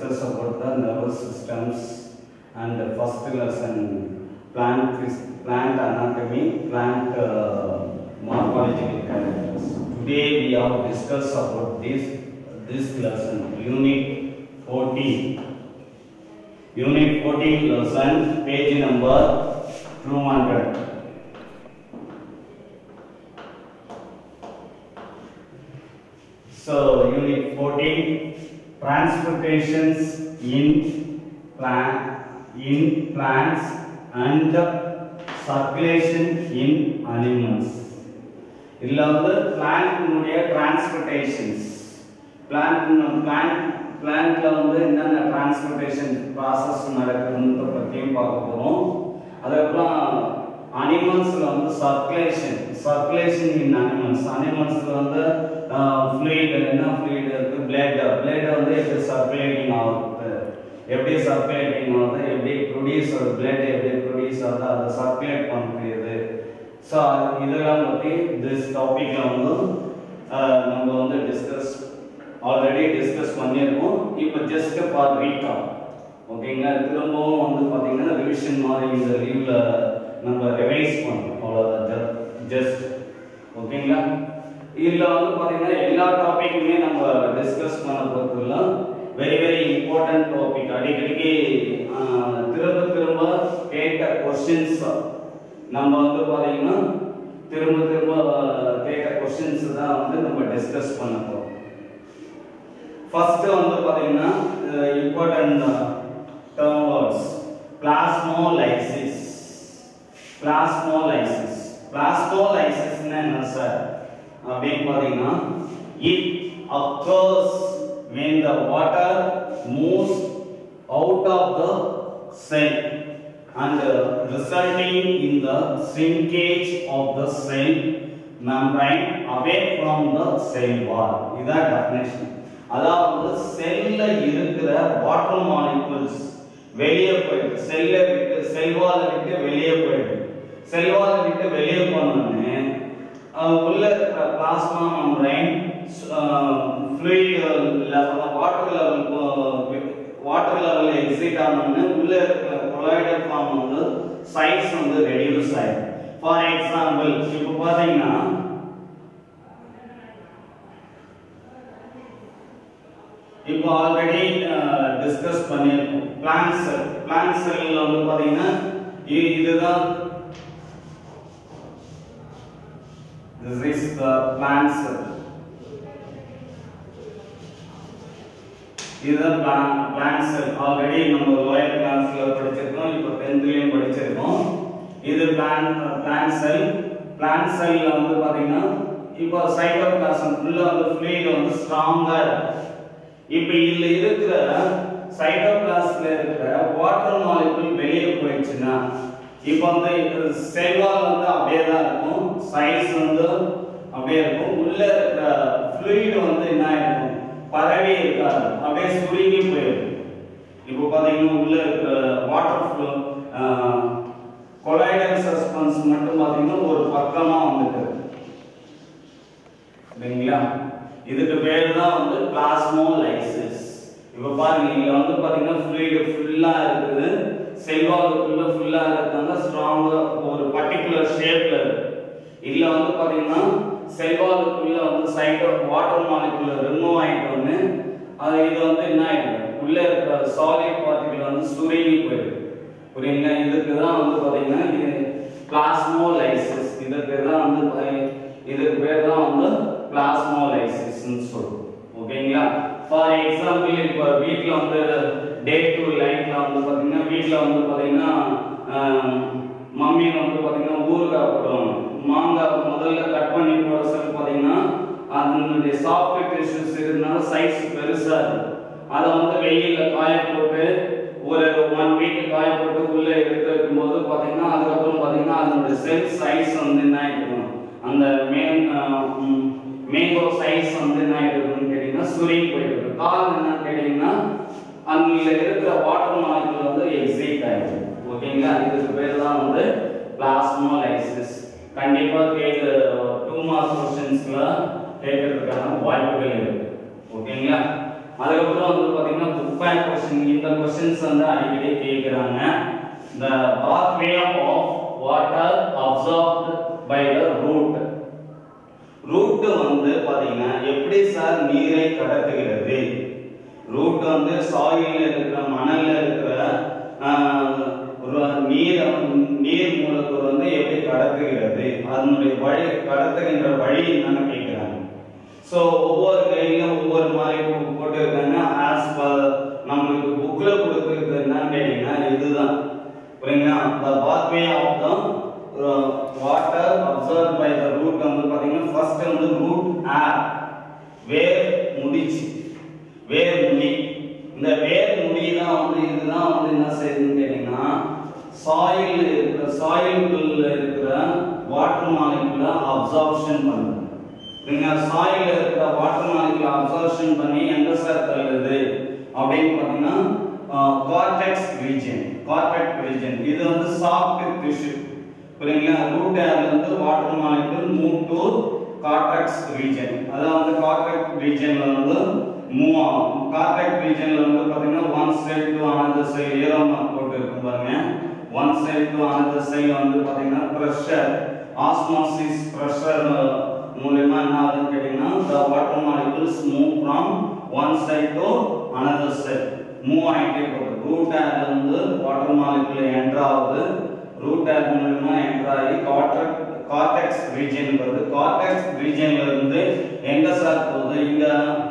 discuss about the nervous systems and the first lesson plant phys- plant anatomy, plant uh, morphological characters. Today we have discussed about this this lesson, unit 14. Unit 14 lesson, page number 200. So, unit 14 transportations in plant in plants and circulation in animals. இதுல வந்து பிளான்ட்னுடைய transportations plant plant பிளான்ட்ல வந்து என்னென்ன transportation process நடக்குதுன்ற பற்றியும் பார்க்க போறோம் அதுக்கப்புறம் அனிமல்ஸ்ல வந்து சர்க்குலேஷன் சர்க்குலேஷன் இன் அனிமல்ஸ் அனிமல்ஸ்ல வந்து ஃப்ளூயிட் என்ன ஃப்ளூயிட் இருக்கு பிளட் பிளட் வந்து எப்படி சர்க்குலேட்டிங் ஆகுது எப்படி சர்க்குலேட்டிங் ஆகுது எப்படி ப்ரொடியூஸ் ஆகுது பிளட் எப்படி ப்ரொடியூஸ் ஆகுது அதை சர்க்குலேட் பண்ணுறது ஸோ இதெல்லாம் பற்றி திஸ் டாப்பிக்கில் வந்து அஹ், நம்ம வந்து டிஸ்கஸ் ஆல்ரெடி டிஸ்கஸ் பண்ணியிருக்கோம் இப்போ ஜஸ்ட் ஃபார் ரீகால் ஓகேங்களா திரும்பவும் வந்து பார்த்தீங்கன்னா ரிவிஷன் மாதிரி இந்த லீவில் நம்ம ரிவைஸ் பண்ணோம் அவ்வளோதான் ஜஸ்ட் ஓகேங்களா இதில் வந்து பார்த்தீங்கன்னா எல்லா டாப்பிக்குமே நம்ம டிஸ்கஸ் பண்ண போகிறதுல வெரி வெரி இம்பார்ட்டன்ட் டாபிக் அடிக்கடிக்கு ஆஹ், திரும்ப திரும்ப கேட்ட கொஸ்டின்ஸ் நம்ம வந்து பார்த்தீங்கன்னா திரும்ப திரும்ப கேட்ட கொஸ்டின்ஸ் தான் வந்து நம்ம டிஸ்கஸ் பண்ண போகிறோம் ஃபர்ஸ்ட் வந்து பாத்தீங்கன்னா important term words plasmolysis plasmolysis பிளாஸ்மோலைசிஸ்னா என்ன சார் அப்படின்னு பாத்தீங்கன்னா it occurs when the water moves out of the cell and uh, resulting in the shrinkage of the cell membrane away from the cell wall இதான் definition அதாவது செல்ல இருக்கிற water molecules வெளியே போயிடுது செல்ல விட்டு செல்வால விட்டு வெளியே போயிடுது செல்வால விட்டு வெளியே போனோடனே அஹ், உள்ள இருக்கிற plasma membrane fluid level water level water level exit ஆனோடனே உள்ள இருக்கிற கொலாய்டல் ஃபார்ம் வந்து சைஸ் வந்து ரெடியூஸ் ஆயிடும் ஃபார் எக்ஸாம்பிள் இப்போ பார்த்தீங்கன்னா இப்போ ஆல்ரெடி டிஸ்கஸ் பண்ணியிருக்கோம் பிளான்ட் செல் பிளான்ட் செல்ல வந்து பாத்தீங்கன்னா இ- இதுதான் this is the plant cell இதுதான் பிளான்ட் செல் ஆல்ரெடி நம்ம லோயர் கிளாஸ்ல படிச்சிருக்கோம் இப்போ 10த்லயும் படிச்சிருக்கோம் இது பிளான்ட் பிளான்ட் செல் பிளான்ட் செல்ல வந்து பாத்தீங்கன்னா இப்போ சைட்டோபிளாசம் உள்ள வந்து ஃப்ளூயிட் வந்து ஸ்ட்ராங்கா இருக்கு இப்போ இதுல இருக்கிற சைட்டோபிளாஸ்ல இருக்கிற வாட்டர் மாலிகுல் வெளியே போயிடுச்சுன்னா இப்போ வந்து செல்வால் வந்து அப்படியே தான் இருக்கும் சைஸ் வந்து அப்படியே இருக்கும் உள்ள இருக்கிற ஃப்ளூயிட் வந்து என்ன ஆயிருக்கும் பரவி இருக்காது அப்படியே சுருங்கி போயிடும் இப்போ பாத்தீங்கன்னா உள்ள இருக்கிற வாட்டர் ஃப்ளோ கொலாய்டல் சஸ்பென்ஸ் மட்டும் பாத்தீங்கன்னா ஒரு பக்கமா வந்துட்டு சரிங்களா இதுக்கு பேர் தான் வந்து பிளாஸ்மோலைசிஸ் இப்போ பாருங்க இங்க வந்து பாத்தீங்கன்னா ஃப்ளூயிட் ஃபுல்லா இருக்குது செல்வாலுக்குள்ள ஃபுல்லா இருக்கிறதால ஸ்ட்ராங்கா ஒரு பர்டிகுலர் ஷேப்ல இருக்கு இதுல வந்து பாத்தீங்கன்னா செல்வாலுக்குள்ள வந்து சைட் வாட்டர் மாலிகுல ரிமூவ் ஆயிட்டு வந்து அது இது வந்து என்ன ஆயிடும் உள்ள இருக்கிற சாலிட் பார்ட்டிகல் வந்து சுருங்கி போயிடும் புரியுங்களா இதுக்கு தான் வந்து பாத்தீங்கன்னா இது பிளாஸ்மோலைசிஸ் இதுக்கு தான் வந்து பா- இதுக்கு பேர் தான் வந்து பிளாஸ்மோலைசிஸ்னு சொல்றோம் ஓகேங்களா ஃபார் எக்ஸாம்பிள் இப்போ வீட்ல வந்து டே டு லைஃப்ல வந்து பாத்தீங்கன்னா வீட்ல வந்து பாத்தீங்கன்னா மம்மி வந்து பாத்தீங்கன்னா ஊறுகாய் போடுவாங்க மாங்காய் முதல்ல கட் பண்ணி போட சொல்லி பாத்தீங்கன்னா அதனுடைய சாஃப்ட் டிஷ்யூஸ் இருந்தாலும் சைஸ் பெருசா இருக்கும் அதை வந்து வெயில்ல காய போட்டு ஒரு ஒன் வீக் காய போட்டு உள்ள எடுத்து வைக்கும்போது பாத்தீங்கன்னா அதுக்கப்புறம் பாத்தீங்கன்னா அதனுடைய செல் சைஸ் வந்து என்ன ஆயிடும் அந்த மேன் மேங்கோ சைஸ் வந்து என்ன ஆயிடுதுன்னு கேட்டீங்கன்னா சுருங்கி போயிடுது காரணம் என்னன்னு கேட்டீங்கன்னா அதுல இருக்கிற வாட்டர் மாலிகுல் வந்து எக்ஸிட் ஆயிடுது ஓகேங்களா இதுக்கு பேர் தான் வந்து பிளாஸ்மோலைசிஸ் கண்டிப்பா கேட்குற டூ மார்க் கொஸ்டின்ஸ்ல கேட்கறதுக்கான வாய்ப்புகள் இருக்கு ஓகேங்களா அதுக்கப்புறம் வந்து பாத்தீங்கன்னா பேக் கொஸ்டின் இந்த கொஸ்டின்ஸ் வந்து அடிக்கடி கேக்குறாங்க the pathway of water absorbed by the root root வந்து பாத்தீங்கன்னா எப்படி சார் நீரை கடத்துகிறது ரூட் வந்து சாயில்ல இருக்கிற மணல்ல இருக்கிற ஆஹ், ஒரு நீர் நீர் மூலக்கூறு வந்து எப்படி கடத்துகிறது அதனுடைய வழி கடத்துகின்ற வழி என்னன்னு கேட்கிறாங்க ஸோ ஒவ்வொரு கையிலும் ஒவ்வொரு மாதிரி போ- போட்டிருக்காங்க ஆஸ் பர் நம்மளுக்கு புக்ல கொடுத்துருக்கு என்னன்னு கேட்டீங்கன்னா இதுதான் புரியுங்களா the pathway of the uh, water absorbed by the root வந்து பாத்தீங்கன்னா ஃபர்ஸ்ட் வந்து root air வேர் முடிச்சு வேர் முடி இந்த வேர் முடி தான் வந்து இதுதான் வந்து என்ன செய்யுதுன்னு கேட்டீங்கன்னா சாயில் இருக்கிற சாயிலுக்குள்ள இருக்கிற வாட்டர் மாலிகுல அப்சார்ப்ஷன் பண்ணுது நீங்க சாயில இருக்கிற வாட்டர் மாலிகுல அப்சார்ப்ஷன் பண்ணி எங்க சார் தள்ளுது அப்படின்னு பாத்தீங்கன்னா கார்டெக்ஸ் ரீஜன் கார்டெக்ஸ் ரீஜன் இது வந்து சாஃப்ட் டிஷ்யூ புரியுங்களா ரூட் ஏர்ல இருந்து water molecule move to cortex region அதான் வந்து கார்டெக்ஸ் ரீஜன்ல வந்து மூவ் ஆகும் கார்டெக்ஸ் ரீஜன்ல வந்து பாத்தீங்கன்னா one side to another side arrow mark போட்டு இருக்கு பாருங்க one side to another side வந்து பாத்தீங்கன்னா பிரஷர் ஆஸ்மாசிஸ் பிரஷர் மூலமா என்ன ஆகுதுன்னு கேட்டீங்கன்னா the water molecules move from one side to another side move ஆகிட்டே போகுது ரூட் ஏர்ல இருந்து வாட்டர் மாலிகுல் என்டர் ஆகுது ரூட் ஏர் மூலமா என்டர் ஆகி கார்டெக் கார்டெக்ஸ் ரீஜன் வருது கார்டெக்ஸ் ரீஜன்ல இருந்து எங்க சார் போகுது இங்க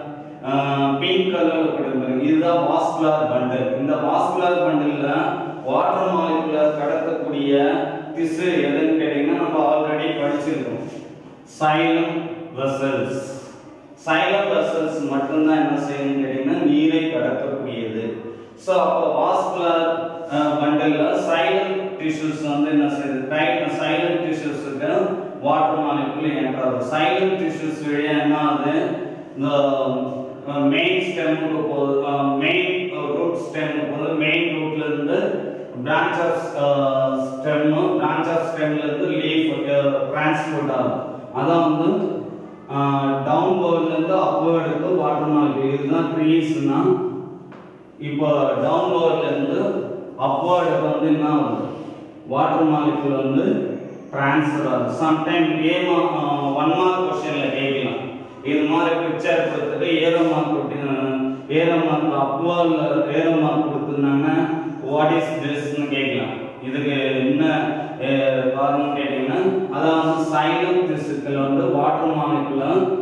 பிங்க் கலர்ல கொடுக்குறாங்க இதுதான் வாஸ்குலர் பண்டல் இந்த வாஸ்குலர் பண்டல்ல வாட்டர் மாலிகுல கடத்தக்கூடிய திசு எதுன்னு கேட்டீங்கன்னா நம்ம ஆல்ரெடி படிச்சிருக்கோம் சைலம் வெசல்ஸ் சைலம் வெசல்ஸ் மட்டும்தான் என்ன செய்யணும்னு கேட்டீங்கன்னா நீரை கடத்தக்கூடியது ஸோ அப்போ வாஸ்குலர் பண்டல்ல சைலண்ட் டிஷ்யூஸ் வந்து என்ன செய்யுது சைலண்ட் டிஷ்யூஸுக்கு வாட்டர் மாலிகுல் என்ட்ராது சைலண்ட் டிஷ்யூஸ் வழியா என்ன ஆகுது இந்த மெயின் ஸ்டெம்முக்கு போகுது மெயின் ரூட் ஸ்டெம்முக்கு போகுது மெயின் ரூட்ல இருந்து branch of stem branch of ஸ்டெம்ல இருந்து லீஃப் டிரான்ஸ்போர்ட் ஆகும் அதான் வந்து டவுன்வர்ட்ல இருந்து அப்வர்டுக்கு வாட்டர் மாலிகுல் இதுதான் ட்ரீஸ்னா இப்போ டவுன்வர்ட்ல இருந்து அப்வர்டுக்கு வந்து என்ன ஆகுது வாட்டர் மாலிகுல் வந்து ட்ரான்ஸ்ஃபர் ஆகுது சம்டைம் ஏமா ஒன் மார்க் கொஸ்டின்ல கேட்கலாம் இது மாதிரி பிக்சர் கொடுத்துட்டு ஏரோ மார்க் கொடுத்து ஏரோ மார்க் அப்வர்ட்ல ஏரோ மார்க் கொடுத்துருந்தாங்கன்னா வாட் இஸ் திஸ்னு கேட்கலாம் இதுக்கு என்ன அஹ், காரணம் கேட்டீங்கன்னா அதான் வந்து சைலம் திசுக்கள் வந்து வாட்டர் மாலிகுல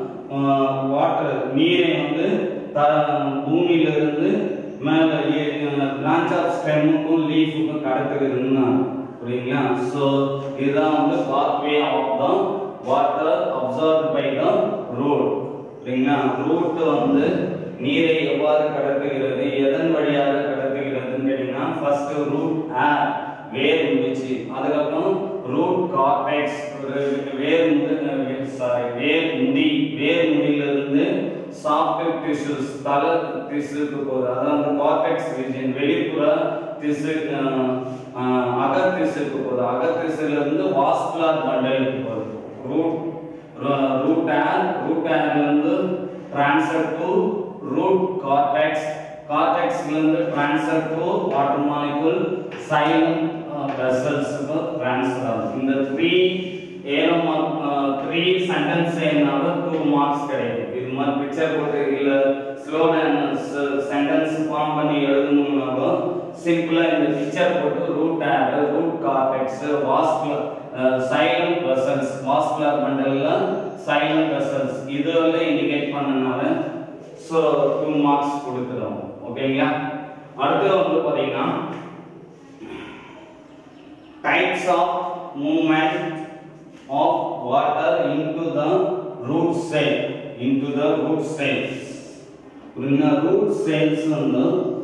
வாட்டர் நீரை வந்து த பூமியில இருந்து மேல பிரான்ச் ஆஃப் ஸ்டெம்முக்கும் லீஃபுக்கும் கடத்துகிறதுன்னா புரியுங்களா ஸோ இதுதான் வந்து pathway of the water absorb by the root சரிங்களா ரூட் வந்து நீரை எவ்வாறு கடத்துகிறது எதன் வழியாக கடத்துகிறதுன்னு கேட்டீங்கன்னா ஃபர்ஸ்ட் ரூட் ஏர் வேர் முடிச்சு அதுக்கப்புறம் ரூட் கார்டெக்ஸ் வேர் முடி சாரி வேர் முடி வேர் முடியிலிருந்து சாஃப்ட் டிஷ்யூஸ் தலை திசுக்கு போகுது அதான் அந்த கார்டெக்ஸ் ரீஜன் வெளிப்புற திசு அஹ், அஹ், அகத்திசுக்கு போகுது அகத்திசுல இருந்து வாஸ்குலர் பண்டலுக்கு போகுது ரூட் ரூட் ஏர் ரூட் ஏர்ல இருந்து ட்ரான்ஸ்ஃபர் டு ரூட் கார்டெக்ஸ் கார்டெக்ஸ்ல இருந்து transfer to water molecule xylem வெசல்ஸ்க்கு ட்ரான்ஸ்ஃபர் ஆகுது இந்த த்ரீ ஏழு மார்க் த்ரீ சென்டென்ஸ் என்னாலும் டூ மார்க்ஸ் கிடைக்கும் இது மாதிரி பிக்சர் போட்டு இல்ல ஸ்லோகன் சென்டென்ஸ் ஃபார்ம் பண்ணி எழுதணும்னாலும் சிம்பிளா இந்த பிக்சர் போட்டு root hair root cortex vascular xylem vessels vascular மண்டல்ல சைலண்ட் வெசல்ஸ் இதுல இண்டிகேட் பண்ணனால ஸோ டூ மார்க்ஸ் கொடுக்குறோம் ஓகேங்களா அடுத்து வந்து பாத்தீங்கன்னா types of movement of water into the root cell into the root cells புரியுங்களா root cells வந்து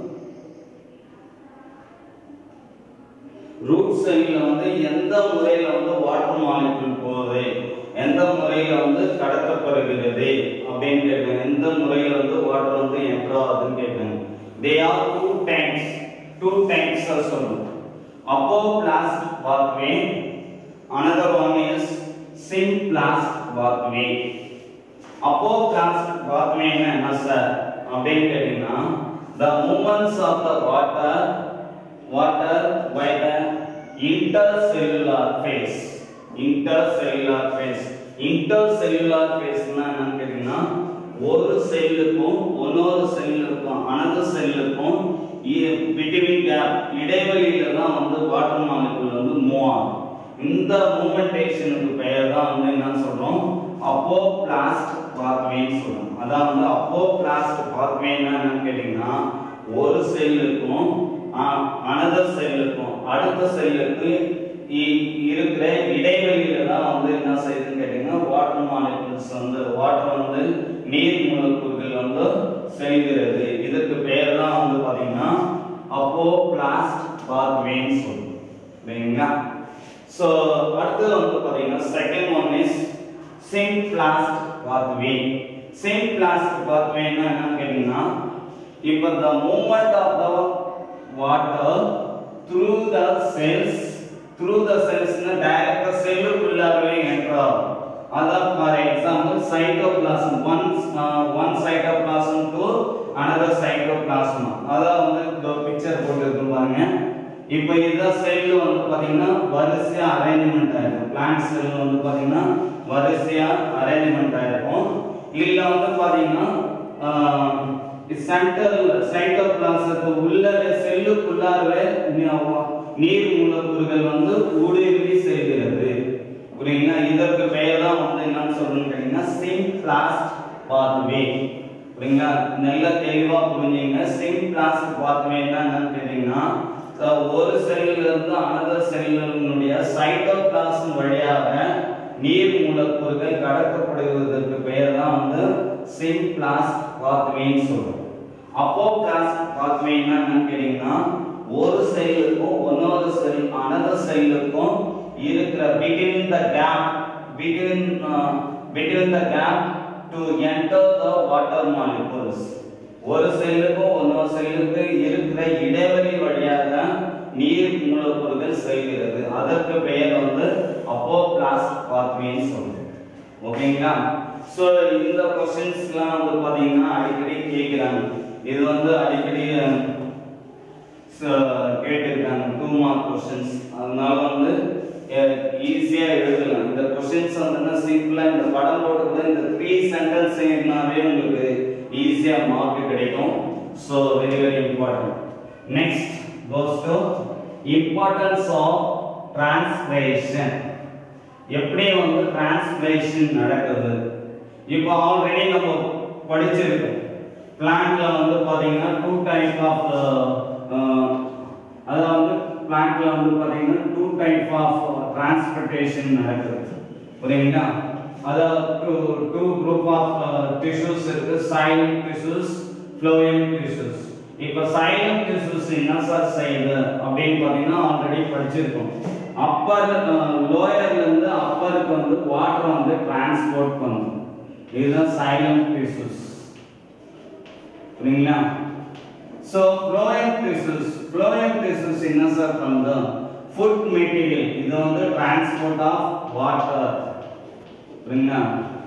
ரூட் செல்ல வந்து எந்த முறையில வந்து வாட்டர் மாலிகுல் போகுது எந்த முறையில வந்து கடத்தப்படுகிறது அப்படின்னு கேட்காங்க எந்த முறையில வந்து வாட்டர் வந்து என்ட்ரு ஆகுதுன்னு கேட்காங்க they are two tanks two tanks சொல்லணும் apoplast pathway another one is simplast pathway apoplast pathway என்ன சார் அப்படின்னு கேட்டீங்கன்னா the movements of the water water by the intercellular phase intercellular phase intercellular phase னா என்னன்னு கேட்டீங்கன்னா ஒரு செல்லுக்கும் இன்னொரு செல்லுக்கும் அனதர் செல்லுக்கும் பிட்வீன் கேப் இடைவெளியில தான் வந்து வாட்டர் மாலிகுல் வந்து மூவ் ஆகும் இந்த மூமெண்டேஷனுக்கு பெயர் தான் வந்து என்ன சொல்றோம் அப்போ பிளாஸ்ட் பாத்வேன்னு சொல்றோம் அதான் வந்து அப்போ பிளாஸ்ட் பாத்வேன்னா என்னன்னு கேட்டீங்கன்னா ஒரு செல்லுக்கும் அனதர் செல்லுக்கும் அடுத்த செல்லுக்கு இ- இருக்கிற இடைவெளியில தான் வந்து என்ன செய்யுதுன்னு கேட்டீங்கன்னா வாட்டர் மாலிகுல்ஸ் வந்து வாட்டர் வந்து நீர் மூலக்கூறுகள் வந்து செல்கிறது இதற்கு பெயர் தான் வந்து பாத்தீங்கன்னா அப்போ பிளாஸ்ட் பாத்வேன்னு சொல்றோம் சரிங்களா ஸோ அடுத்தது வந்து பாத்தீங்கன்னா second one is symplast pathway symplast பாத்வேன்னா என்னன்னு கேட்டீங்கன்னா இப்போ the movement of the water through the cells through the cells னா டைரக்டா செல்லுக்குள்ளாகவே என்றால் அதான் for example cytoplasm one one cytoplasm to another cytoplasm அதான் வந்து இந்த பிக்சர் போட்டுருக்கு பாருங்க இப்போ இதான் செல் வந்து பாத்தீங்கன்னா வரிசையா அரேஞ்ச்மெண்ட் ஆயிருக்கும் பிளான்ட் செல் வந்து பாத்தீங்கன்னா வரிசையா அரேஞ்ச்மெண்ட் ஆயிருக்கும் இல்ல வந்து பாத்தீங்கன்னா சென்டர் சைட்டோபிளாசத்துக்கு உள்ள செல்லுக்குள்ளாகவே நீர் மூலக்கூறுகள் வந்து ஊடுருவி செல்கிறது புரியுங்களா இதற்கு பெயர் தான் வந்து என்னன்னு சொல்லணும்னு கேட்டீங்கன்னா சிம்பிளாஸ்ட் பாத்வே புரியுங்களா நல்ல தெளிவா புரிஞ்சுங்க சிம்பிளாஸ்ட் பாத்வேன்னா என்னன்னு கேட்டீங்கன்னா so ஒரு செல்லில் இருந்து அனதர் செல்லினுடைய சைட்டோபிளாசம் வழியாக நீர் மூலக்கூறுகள் கடக்கப்படுவதற்கு பெயர் தான் வந்து சிம்பிளாஸ்ட் பாத்வேன்னு சொல்றோம் அப்போ பிளாஸ்ட் பாத்வேன்னா என்னன்னு கேட்டீங்கன்னா ஒரு செல்லுக்கும் இன்னொரு செல் அனதர் செல்லுக்கும் இருக்கிற between the gap between uh, between the gap to enter the water molecules ஒரு செல்லுக்கும் இன்னொரு செல்லுக்கு இருக்கிற இடைவெளி வழியாக நீர் மூலக்கூறுகள் செல்கிறது அதற்கு பெயர் வந்து அப்போ பிளாஸ்ட் பாத்வேன்னு சொல்றோம் ஓகேங்களா சோ இந்த கொஸ்டின்ஸ்லாம் வந்து பாத்தீங்கன்னா அடிக்கடி கேக்குறாங்க இது வந்து அடிக்கடி கேட்டிருக்காங்க டூ மார்க் கொஸ்டின்ஸ் அதனால வந்து ஈஸியா எழுதலாம் இந்த கொஸ்டின்ஸ் வந்து சிம்பிளா இந்த படம் போட்டு இந்த த்ரீ சென்டென்ஸ் எழுதினாவே உங்களுக்கு ஈஸியா மார்க் கிடைக்கும் so very very important next goes to importance of translation எப்படி வந்து டிரான்ஸ்லேஷன் நடக்குது இப்போ ஆல்ரெடி நம்ம படிச்சிருக்கோம் பிளான்ட்ல வந்து பாத்தீங்கன்னா டூ டைப் ஆஃப் அதாவது பிளான்ட்ல வந்து பாத்தீங்கன்னா டூ டைப் ஆஃப் டிரான்ஸ்போர்ட்டேஷன் நடக்குது புரியுங்களா அதாவது two two group of tissues இருக்கு சைலண்ட் டிஷ்யூஸ் ஃப்ளோயம் டிஷ்யூஸ் இப்போ சைலண்ட் டிஷ்யூஸ் என்ன சார் செய்யுது அப்படின்னு பார்த்தீங்கன்னா ஆல்ரெடி படிச்சிருக்கோம் அப்பர் லோயர்ல இருந்து அப்பருக்கு வந்து வாட்டர் வந்து டிரான்ஸ்போர்ட் பண்ணும் இதுதான் சைலண்ட் டிஷ்யூஸ் புரியுங்களா so phloem tissues phloem tissues என்ன சார் பண்ணுது ஃபுட் மெட்டீரியல் இது வந்து டிரான்ஸ்போர்ட் ஆஃப் வாட்டர் புரியுங்களா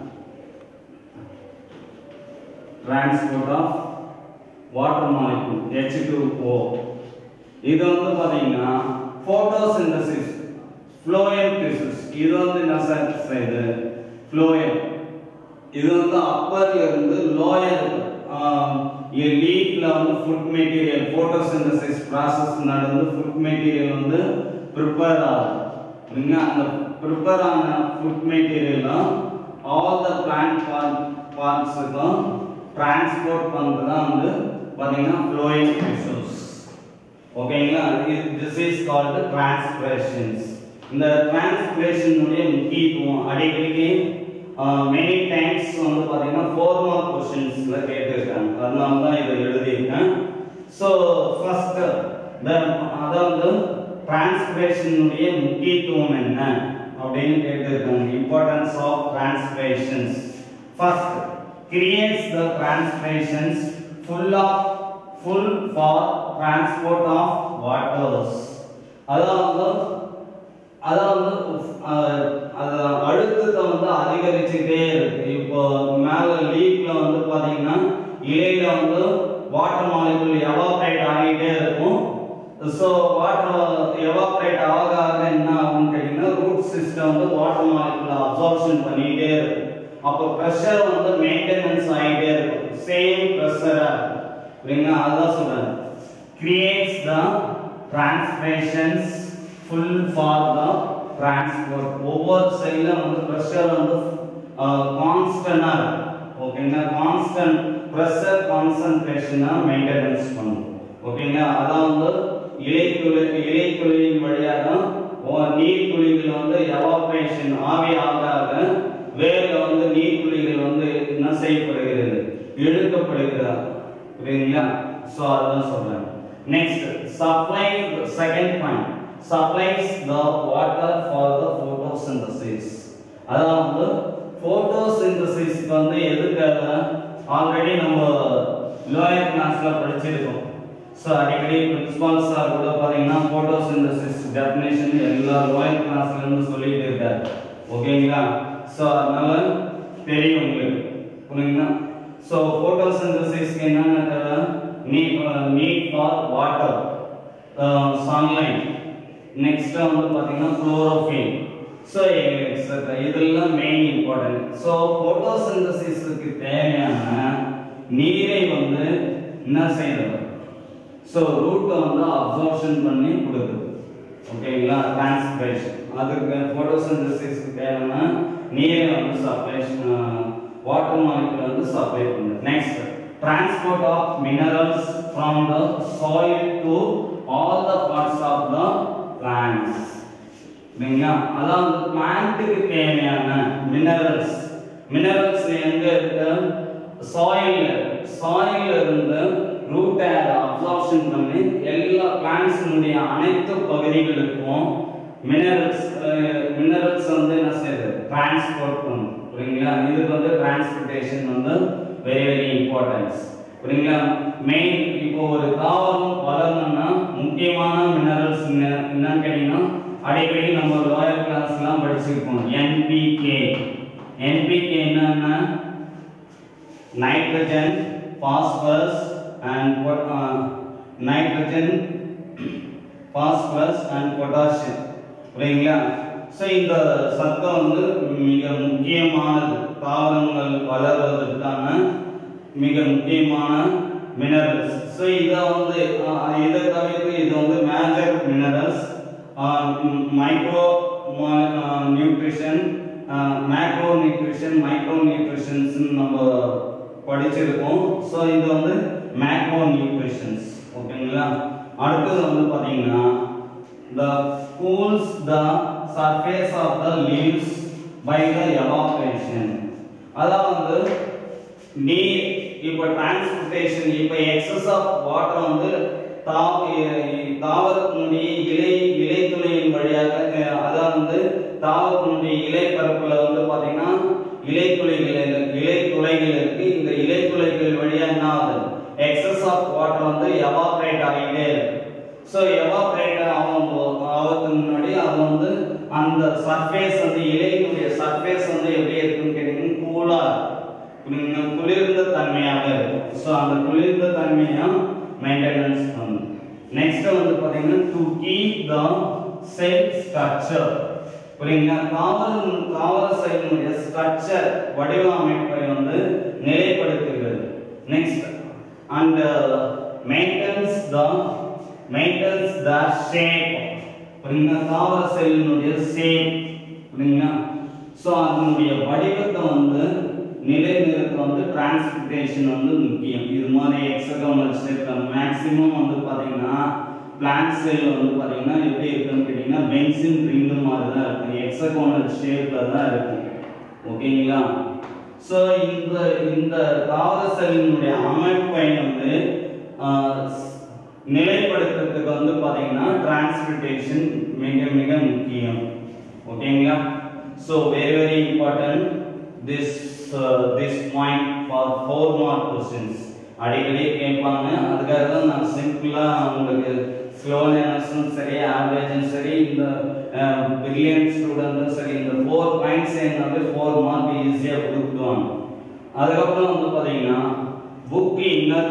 transport of water molecule H2O இது வந்து பாத்தீங்கன்னா போட்டோசிந்தசிஸ் ஃப்ளோயம் டிஷ்யூஸ் இது வந்து என்ன சார் செய்யுது ஃப்ளோயம் இது வந்து அப்பர்ல இருந்து லோயர் லீஃப்ல வந்து ஃபுட் மெட்டீரியல் போட்டோசிந்தசிஸ் process நடந்து ஃபுட் மெட்டீரியல் வந்து ப்ரிப்பேர் ஆகும் இல்லைங்களா அந்த ப்ரிப்பேர் ஆன ஃபுட் மெட்டீரியலும் ஆல் த பிளான்ட் பார்ட்ஸுக்கும் டிரான்ஸ்போர்ட் பண்ணுறது தான் வந்து பார்த்தீங்கன்னா ஃப்ளோயிங் டிஷ்யூஸ் ஓகேங்களா திஸ் இஸ் கால்டு டிரான்ஸ்பிரேஷன்ஸ் இந்த டிரான்ஸ்பிரேஷனுடைய முக்கியத்துவம் அடிக்கடி மெனி டைம்ஸ் வந்து பார்த்தீங்கன்னா ஃபோர் மார்க் கொஸ்டின்ஸ்ல கேட்டிருக்காங்க அதனால தான் இதை எழுதியிருக்கேன் ஸோ ஃபர்ஸ்ட் அதாவது டிரான்ஸ்பிரேஷனுடைய முக்கியத்துவம் என்ன அப்படின்னு கேட்டிருக்காங்க importance of transpirations first creates the transpirations pull of pull for transport of waters அதாவது அதாவது அஹ், அது அழுத்தத்தை வந்து அதிகரிச்சுட்டே இருக்கு இப்போ மேல லீக்ல வந்து பாத்தீங்கன்னா இலையில வந்து வாட்டர் மாலிகுல் எவாபரேட் ஆகிட்டே இருக்கும் ஸோ வாட்டர் எவாபரேட் ஆக ஆக என்ன ஆகும்னு கேட்டீங்கன்னா ரூட் சிஸ்டம் வந்து வாட்டர் மாலிகுல் அப்சார்ப்ஷன் பண்ணிட்டே இருக்கும் அப்போ ப்ரெஷர் வந்து மெயின்டெனன்ஸ் ஆகிட்டே இருக்கும் சேம் ப்ரெஷரா இல்லைங்களா அதுதான் சொல்றேன் creates the transpirations pull for the transport ஒவ்வொரு செல்ல வந்து ப்ரெஷர் வந்து கான்ஸ்டன்டா இருக்கும் ஓகேங்களா கான்ஸ்டன்ட் ப்ரெஷர் கான்சன்ட்ரேஷனை மெயின்டெனன்ஸ் பண்ணும் ஓகேங்களா அதான் வந்து இலைத்துளி இலைத்துளியின் வழியாக ஓ- நீர்த்துளிகள் வந்து எவாபரேஷன் ஆவி ஆக ஆக வேர்ல வந்து நீர்த்துளிகள் வந்து என்ன செய்யப்படுகிறது இழுக்கப்படுகிறது புரியுதுங்களா சோ அதான் சொல்றேன் next supply second point supplies the water for the photosynthesis அதாவது photosynthesisக்கு வந்து எதுக்காக ஆல்ரெடி நம்ம லோயர் கிளாஸ்ல படிச்சிருக்கோம் ஸோ அடிக்கடி பிரின்சிபால் சார் கூட பார்த்தீங்கன்னா photosynthesis டெஃபினேஷன் எல்லா லோயர் கிளாஸ்ல இருந்து சொல்லிட்டு இருக்காரு ஓகேங்களா ஸோ அதனால தெரியும் உங்களுக்கு புரியுங்களா ஸோ photosynthesisக்கு என்னென்ன தேவை need need for water sunlight next வந்து பார்த்தீங்கன்னா குளோரோஃபில் ஸோ எக்ஸெட்ரா இதெல்லாம் மெயின் இம்பார்ட்டன்ட் ஸோ ஃபோட்டோசிந்தசிஸுக்கு தேவையான நீரை வந்து என்ன செய்யறது ஸோ ரூட்டை வந்து அப்சார்ப்ஷன் பண்ணி கொடுக்குது ஓகேங்களா டிரான்ஸ்பிரேஷன் அதுக்கு ஃபோட்டோசிந்தசிஸ்க்கு தேவையான நீரை வந்து சப்ளை வாட்டர் மாலிகுல் வந்து சப்ளை பண்ணுது next transport of minerals from the soil to all the parts of the plants இல்லைங்களா அதாவது பிளான்ட்டுக்கு தேவையான மினரல்ஸ் மினரல்ஸ் எங்க இருக்கு சாயில் சாயில் இருந்து ரூட்டை அப்சார்ப்ஷன் பண்ணி எல்லா பிளான்ட்ஸினுடைய அனைத்து பகுதிகளுக்கும் மினரல்ஸ் மினரல்ஸ் வந்து என்ன செய்யுது டிரான்ஸ்போர்ட் பண்ணும் புரியுங்களா இதுக்கு வந்து டிரான்ஸ்போர்ட்டேஷன் வந்து வெரி வெரி இம்பார்ட்டன்ஸ் புரியுங்களா மெயின் இப்போ ஒரு தாவரம் வளரணும்னா முக்கியமான மினரல்ஸ் என்னன்னு கேட்டீங்கன்னா அடிக்கடி நம்ம லோயர் கிளாஸ்லாம் படிச்சிருக்கோம் என்பிகே என்பிகே என்னன்னா nitrogen phosphorus and nitrogen phosphorus and potassium புரியுங்களா ஸோ இந்த சத்தம் வந்து மிக முக்கியமானது தாவரங்கள் வளர்வதற்கான மிக முக்கியமான மினரல்ஸ் ஸோ இதை வந்து அஹ், இதை தவிர்த்து இது வந்து major minerals micro nutrition macro nutrition micro nutritions நம்ம படிச்சிருக்கோம் ஸோ இது வந்து மேக்ரோ நியூட்ரிஷன்ஸ் ஓகேங்களா அடுத்தது வந்து பார்த்தீங்கன்னா the cools the surface of the leaves by the evaporation அதாவது நீர் இப்போ டிரான்ஸ்போர்ட்டேஷன் இப்போ எக்ஸஸ் ஆஃப் வாட்டர் வந்து தா- இ- தாவரத்தினுடைய இலை இலைத்துளையின் வழியாக அஹ், அதாவது வந்து தாவரத்தினுடைய இலை பரப்புல வந்து பாத்தீங்கன்னா இலைத்துளைகள் இருக்கு- இலைத்துளைகள் இருக்கு இந்த இலைத்துளைகள் வழியா என்ன ஆகுது எக்ஸஸ் ஆஃப் வாட்டர் வந்து எவாபரேட் ஆகிட்டே இருக்கு ஸோ எவாபரேட் ஆகும் ஆகிறதுக்கு முன்னாடி அது வந்து அந்த சர்ஃபேஸ் வந்து இலையினுடைய சர்ஃபேஸ் வந்து எப்படி இருக்குன்னு கேட்டீங்கன்னா கூலா இருக்கும் குளிர்ந்த தன்மையாக இருக்கும் ஸோ அந்த குளிர்ந்த தன்மையா மெயின்டெனன்ஸ் பண்ணும் நெக்ஸ்ட் வந்து பாத்தீங்கன்னா to keep the cell structure புரியுங்களா தாவர தாவர செல்லினுடைய ஸ்ட்ரக்சர் வடிவமைப்பை வந்து நிலைப்படுத்துகிறது next and maintenance the maintenance the shape புரியுங்களா தாவர செல்லினுடைய ஷேப் புரியுங்களா ஸோ அதனுடைய வடிவத்தை வந்து நிலைநிறுத்த வந்து டிரான்ஸ்போர்ட்டேஷன் வந்து முக்கியம் இது மாதிரி எக்ஸகோனல் ஷேப் மேக்ஸிமம் வந்து பார்த்தீங்கன்னா பிளான்ட் செல் வந்து பார்த்தீங்கன்னா எப்படி இருக்குன்னு கேட்டிங்கன்னா பென்சின் ரிங்கு மாதிரி தான் இருக்கும் எக்ஸகோனல் ஷேப்பில் தான் இருக்கும் ஓகேங்களா ஸோ இந்த இந்த தாவர செல்லினுடைய அமைப்பை வந்து ஆஹ், நிலைப்படுத்துறதுக்கு வந்து பார்த்தீங்கன்னா டிரான்ஸ்போர்ட்டேஷன் மிக மிக முக்கியம் ஓகேங்களா so very very important this this point for four mark questions அடிக்கடி கேட்பாங்க அதுக்காக தான் நான் சிம்பிளாக உங்களுக்கு ஸ்லோனஸும் சரி ஆவரேஜும் சரி இந்த பிரில்லியன்ட் ஸ்டூடெண்ட்டும் சரி இந்த ஃபோர் பாயிண்ட்ஸ் என்னது ஃபோர் மார்க் ஈஸியாக கொடுத்துருவாங்க அதுக்கப்புறம் வந்து பார்த்தீங்கன்னா புக் இன்னர்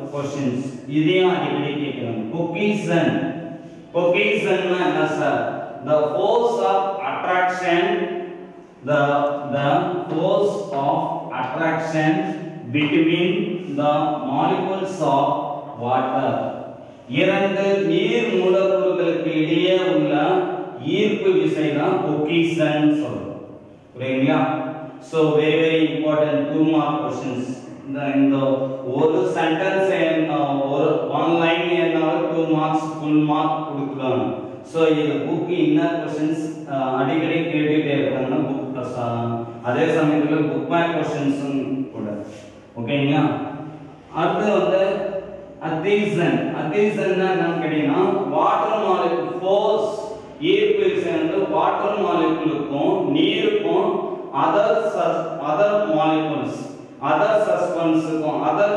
கொஸ்டின்ஸ் இதையும் அடிக்கடி கேட்கிறாங்க cohesion cohesion என்ன sir the force of attraction the the force of attraction between the molecules of water இரண்டு நீர் மூலக்கூறுகளுக்கு இடையே உள்ள ஈர்ப்பு விசை தான் கொகிசன் சொல்றோம் புரியுங்களா so very very important two mark questions இந்த இந்த ஒரு சென்டென்ஸ் ஒரு ஒன் லைன் என்னாலும் டூ மார்க்ஸ் ஃபுல் மார்க் கொடுக்குறாங்க ஸோ இது புக் இன்னர் கொஸ்டின்ஸ் அடிக்கடி கேட்டுட்டே இருக்காங்க புக் அதே சமயத்தில் புக் பேக் கொஸ்டின்ஸும் கூட ஓகேங்களா அடுத்து வந்து அதீசன் அதீசன்னா என்னன்னு கேட்டீங்கன்னா வாட்டர் மாலிகுல் ஃபோர்ஸ் ஈர்ப்பு விசை வந்து வாட்டர் மாலிகுலுக்கும் நீருக்கும் அதர் அதர் மாலிகுல்ஸ் அதர் சஸ்பென்ஸுக்கும் அதர்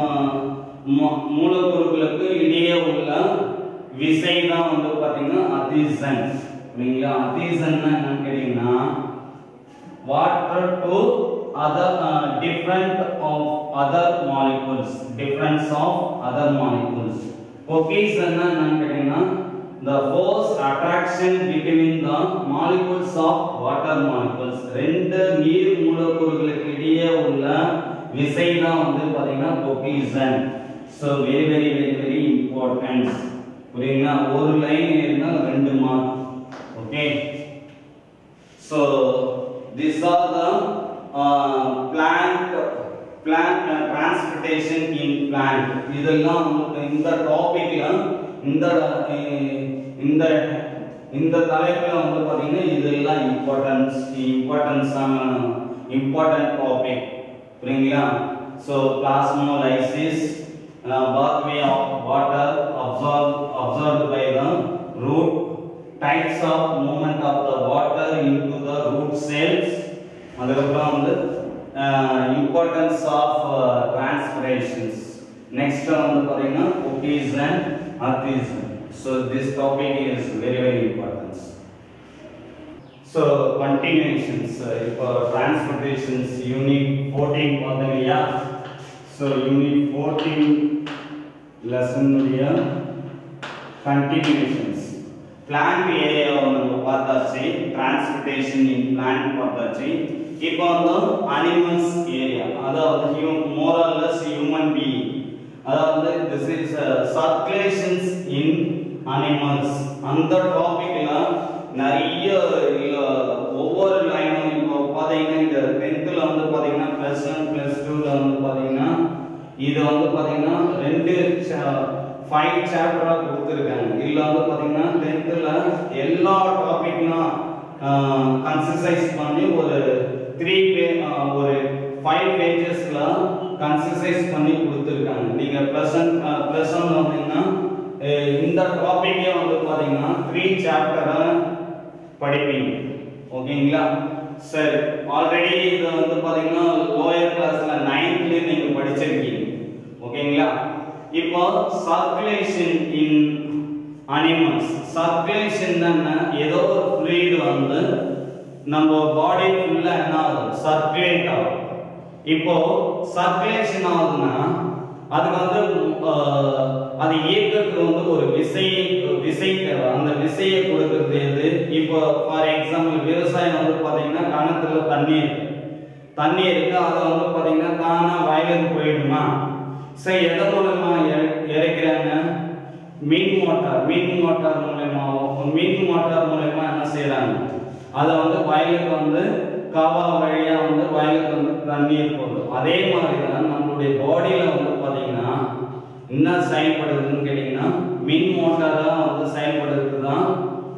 மூலப்பொருட்களுக்கு இடையே உள்ள விசை தான் வந்து பாத்தீங்கன்னா அதீசன் இல்லைங்களா அதீசன்னா என்னன்னு கேட்டீங்கன்னா water to other uh, different of other molecules difference of other molecules cohesion னா என்னன்னு கேட்டீங்கன்னா the force attraction between the molecules of water molecules ரெண்டு நீர் மூலக்கூறுகளுக்கு இடையே உள்ள விசை தான் வந்து பாத்தீங்கன்னா cohesion so very very very very important புரியுங்களா ஒரு லைன் இருந்தா ரெண்டு mark okay So these are the uh, plant plant uh, transportation in plant இதெல்லாம் உங்களுக்கு இந்த டாபிக்ல இந்த அஹ், இந்த இந்த தலைப்புல வந்து பாத்தீங்கன்னா இதெல்லாம் இம்பார்ட்டன்ஸ் இம்பார்ட்டன்ஸான இம்பார்ட்டன்ட் டாபிக் புரியுங்களா so plasmolysis pathway of water absorbed absorbed by the root types of movement of the water into the root cells அதுக்கப்புறம் வந்து இம்பார்ட்டன்ஸ் ஆஃப் டிரான்ஸ்பிரேஷன்ஸ் நெக்ஸ்ட் வந்து பார்த்தீங்கன்னா cohesion artisan so this topic is very very importance so continuations இப்போ transportations unit fourteen பார்த்தோம் இல்லையா so unit fourteen லெசனுடைய continuations plant area நம்ம பார்த்தாச்சு டிரான்ஸ்போர்ட்டேஷன் இன் பிளான்ட் பார்த்தாச்சு இப்போ வந்து அனிமல்ஸ் ஏரியா அதாவது ஹியூ மோரல்லஸ் ஹியூமன் பீயிங் அதாவது this is circulations in animals அந்த டாபிக்ல நிறைய இல்ல ஒவ்வொரு லைனும் இப்போ பார்த்தீங்கன்னா இந்த டென்த்தில் வந்து பார்த்தீங்கன்னா ப்ளஸ் ஒன் ப்ளஸ் டூவில் வந்து பார்த்தீங்கன்னா இது வந்து பார்த்தீங்கன்னா ரெண்டு ஃபைவ் சாப்டராக கொடுத்துருக்காங்க இதில் வந்து பார்த்தீங்கன்னா டென்த்தில் எல்லா டாபிக்லாம் கன்சிசைஸ் பண்ணி ஒரு த்ரீ பே ஒரு ஃபைவ் பேஜஸ்ல கன்சிசைஸ் பண்ணி கொடுத்துருக்காங்க நீங்கள் ப்ளசன்ட் ப்ளசன்ட் வந்தீங்கன்னா அஹ் இந்த டாபிக்கே வந்து பார்த்தீங்கன்னா த்ரீ சாப்டரை படிப்பீங்க ஓகேங்களா சரி ஆல்ரெடி இது வந்து பார்த்தீங்கன்னா லோயர் கிளாஸ்ல நைன்த்லேயே நீங்கள் படிச்சிருக்கீங்க ஓகேங்களா இப்போ சர்க்குலேஷன் இன் அனிமல்ஸ் சர்க்குலேஷன் என்ன ஏதோ ஒரு ஃப்ளூயிட் வந்து நம்ம பாடி ஃபுல்லா என்ன ஆகுது சர்க்குலேட் ஆகும் இப்போ சர்க்குலேஷன் ஆகுதுன்னா அதுக்கு வந்து ஆஹ், அது இயக்கத்துக்கு வந்து ஒரு விசை விசை தேவை அந்த விசையை கொடுக்கறது எது இப்போ ஃபார் எக்ஸாம்பிள் விவசாயம் வந்து பாத்தீங்கன்னா கணத்துல தண்ணி இருக்கு தண்ணி இருக்கு அதை வந்து பாத்தீங்கன்னா தானா வயலுக்கு போயிடுமா சரி எதை மூலமா இற- இறைக்கிறாங்க மின் மோட்டார் மின் மோட்டார் மூலயமா மின் மோட்டார் மூலயமா என்ன செய்றாங்க அதை வந்து வயலுக்கு வந்து காவா வழியா வந்து வயலுக்கு வந்து தண்ணீர் போகுது அதே மாதிரி தான் நம்மளுடைய பாடியில வந்து பாத்தீங்கன்னா என்ன செயல்படுதுன்னு கேட்டீங்கன்னா மின் மோட்டாரா வந்து செயல்படுறது தான்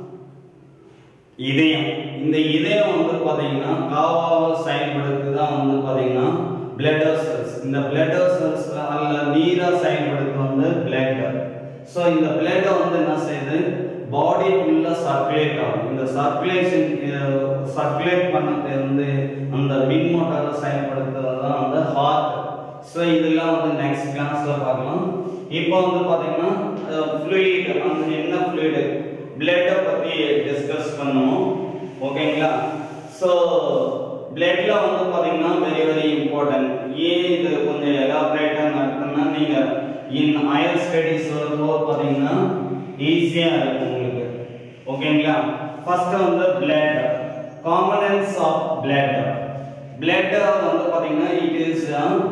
இதயம் இந்த இதயம் வந்து பாத்தீங்கன்னா காவாவை செயல்படுறது தான் வந்து பாத்தீங்கன்னா பிளட் வெசல்ஸ் இந்த பிளட் வெசல்ஸ் அல்ல நீரா செயல்படுறது வந்து பிளட் ஸோ இந்த பிளட்டை வந்து என்ன செய்யுது பாடி ஃபுல்லா சர்க்குலேட் ஆகும் இந்த சர்க்குலேஷன் சர்க்குலேட் பண்ணது வந்து அந்த மின் மோட்டாரை செயல்படுத்துறது தான் வந்து ஹார்ட் ஸோ இதெல்லாம் வந்து நெக்ஸ்ட் கிளாஸ்ல பார்க்கலாம் இப்போ வந்து பாத்தீங்கன்னா ஃப்ளூயிட் அந்த என்ன ஃப்ளூயிட் பிளட்டை பத்தி டிஸ்கஸ் பண்ணுவோம் ஓகேங்களா ஸோ பிளட்ல வந்து பாத்தீங்கன்னா வெரி வெரி இம்பார்ட்டன்ட் ஏன் இது கொஞ்சம் எலாபரேட்டா நடக்குதுன்னா நீங்க இன் ஹையர் ஸ்டடீஸ் வரும்போது பார்த்தீங்கன்னா ஈஸியாக இருக்கும் உங்களுக்கு ஓகேங்களா ஃபர்ஸ்ட் வந்து blood components of blood blood வந்து பார்த்தீங்கன்னா it is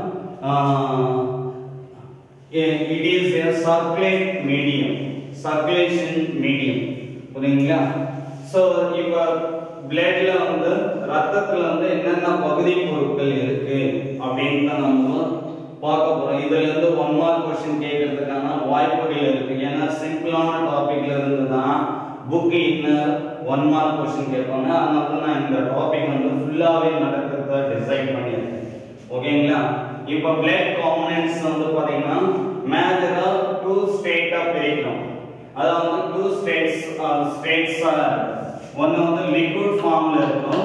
it is a circulate medium circulation medium புரியுங்களா ஸோ இப்போ பிளட்ல வந்து ரத்தத்துல வந்து என்னென்ன பகுதி பொருட்கள் இருக்கு அப்படின்னு தான் நம்ம பார்க்க போறோம் இதுல இருந்து ஒன் மார்க் கொஸ்டின் கேட்கறதுக்கான வாய்ப்புகள் இருக்கு ஏன்னா சிம்பிளான டாபிக்ல இருந்து தான் book inner one mark question கேட்பாங்க அதனால தான் நான் இந்த டாபிக் வந்து ஃபுல்லாவே நடக்கிறத டிசைட் பண்ணியிருக்கேன் ஓகேங்களா இப்போ பிளட் காம்பனன்ட்ஸ் வந்து பாத்தீங்கன்னா மேஜரா டூ ஸ்டேட்டா பிரிக்கிறோம் அதாவது டூ ஸ்டேட்ஸ் ஸ்டேட்ஸ் ஒன்னு வந்து லிக்விட் ஃபார்ம்ல இருக்கும்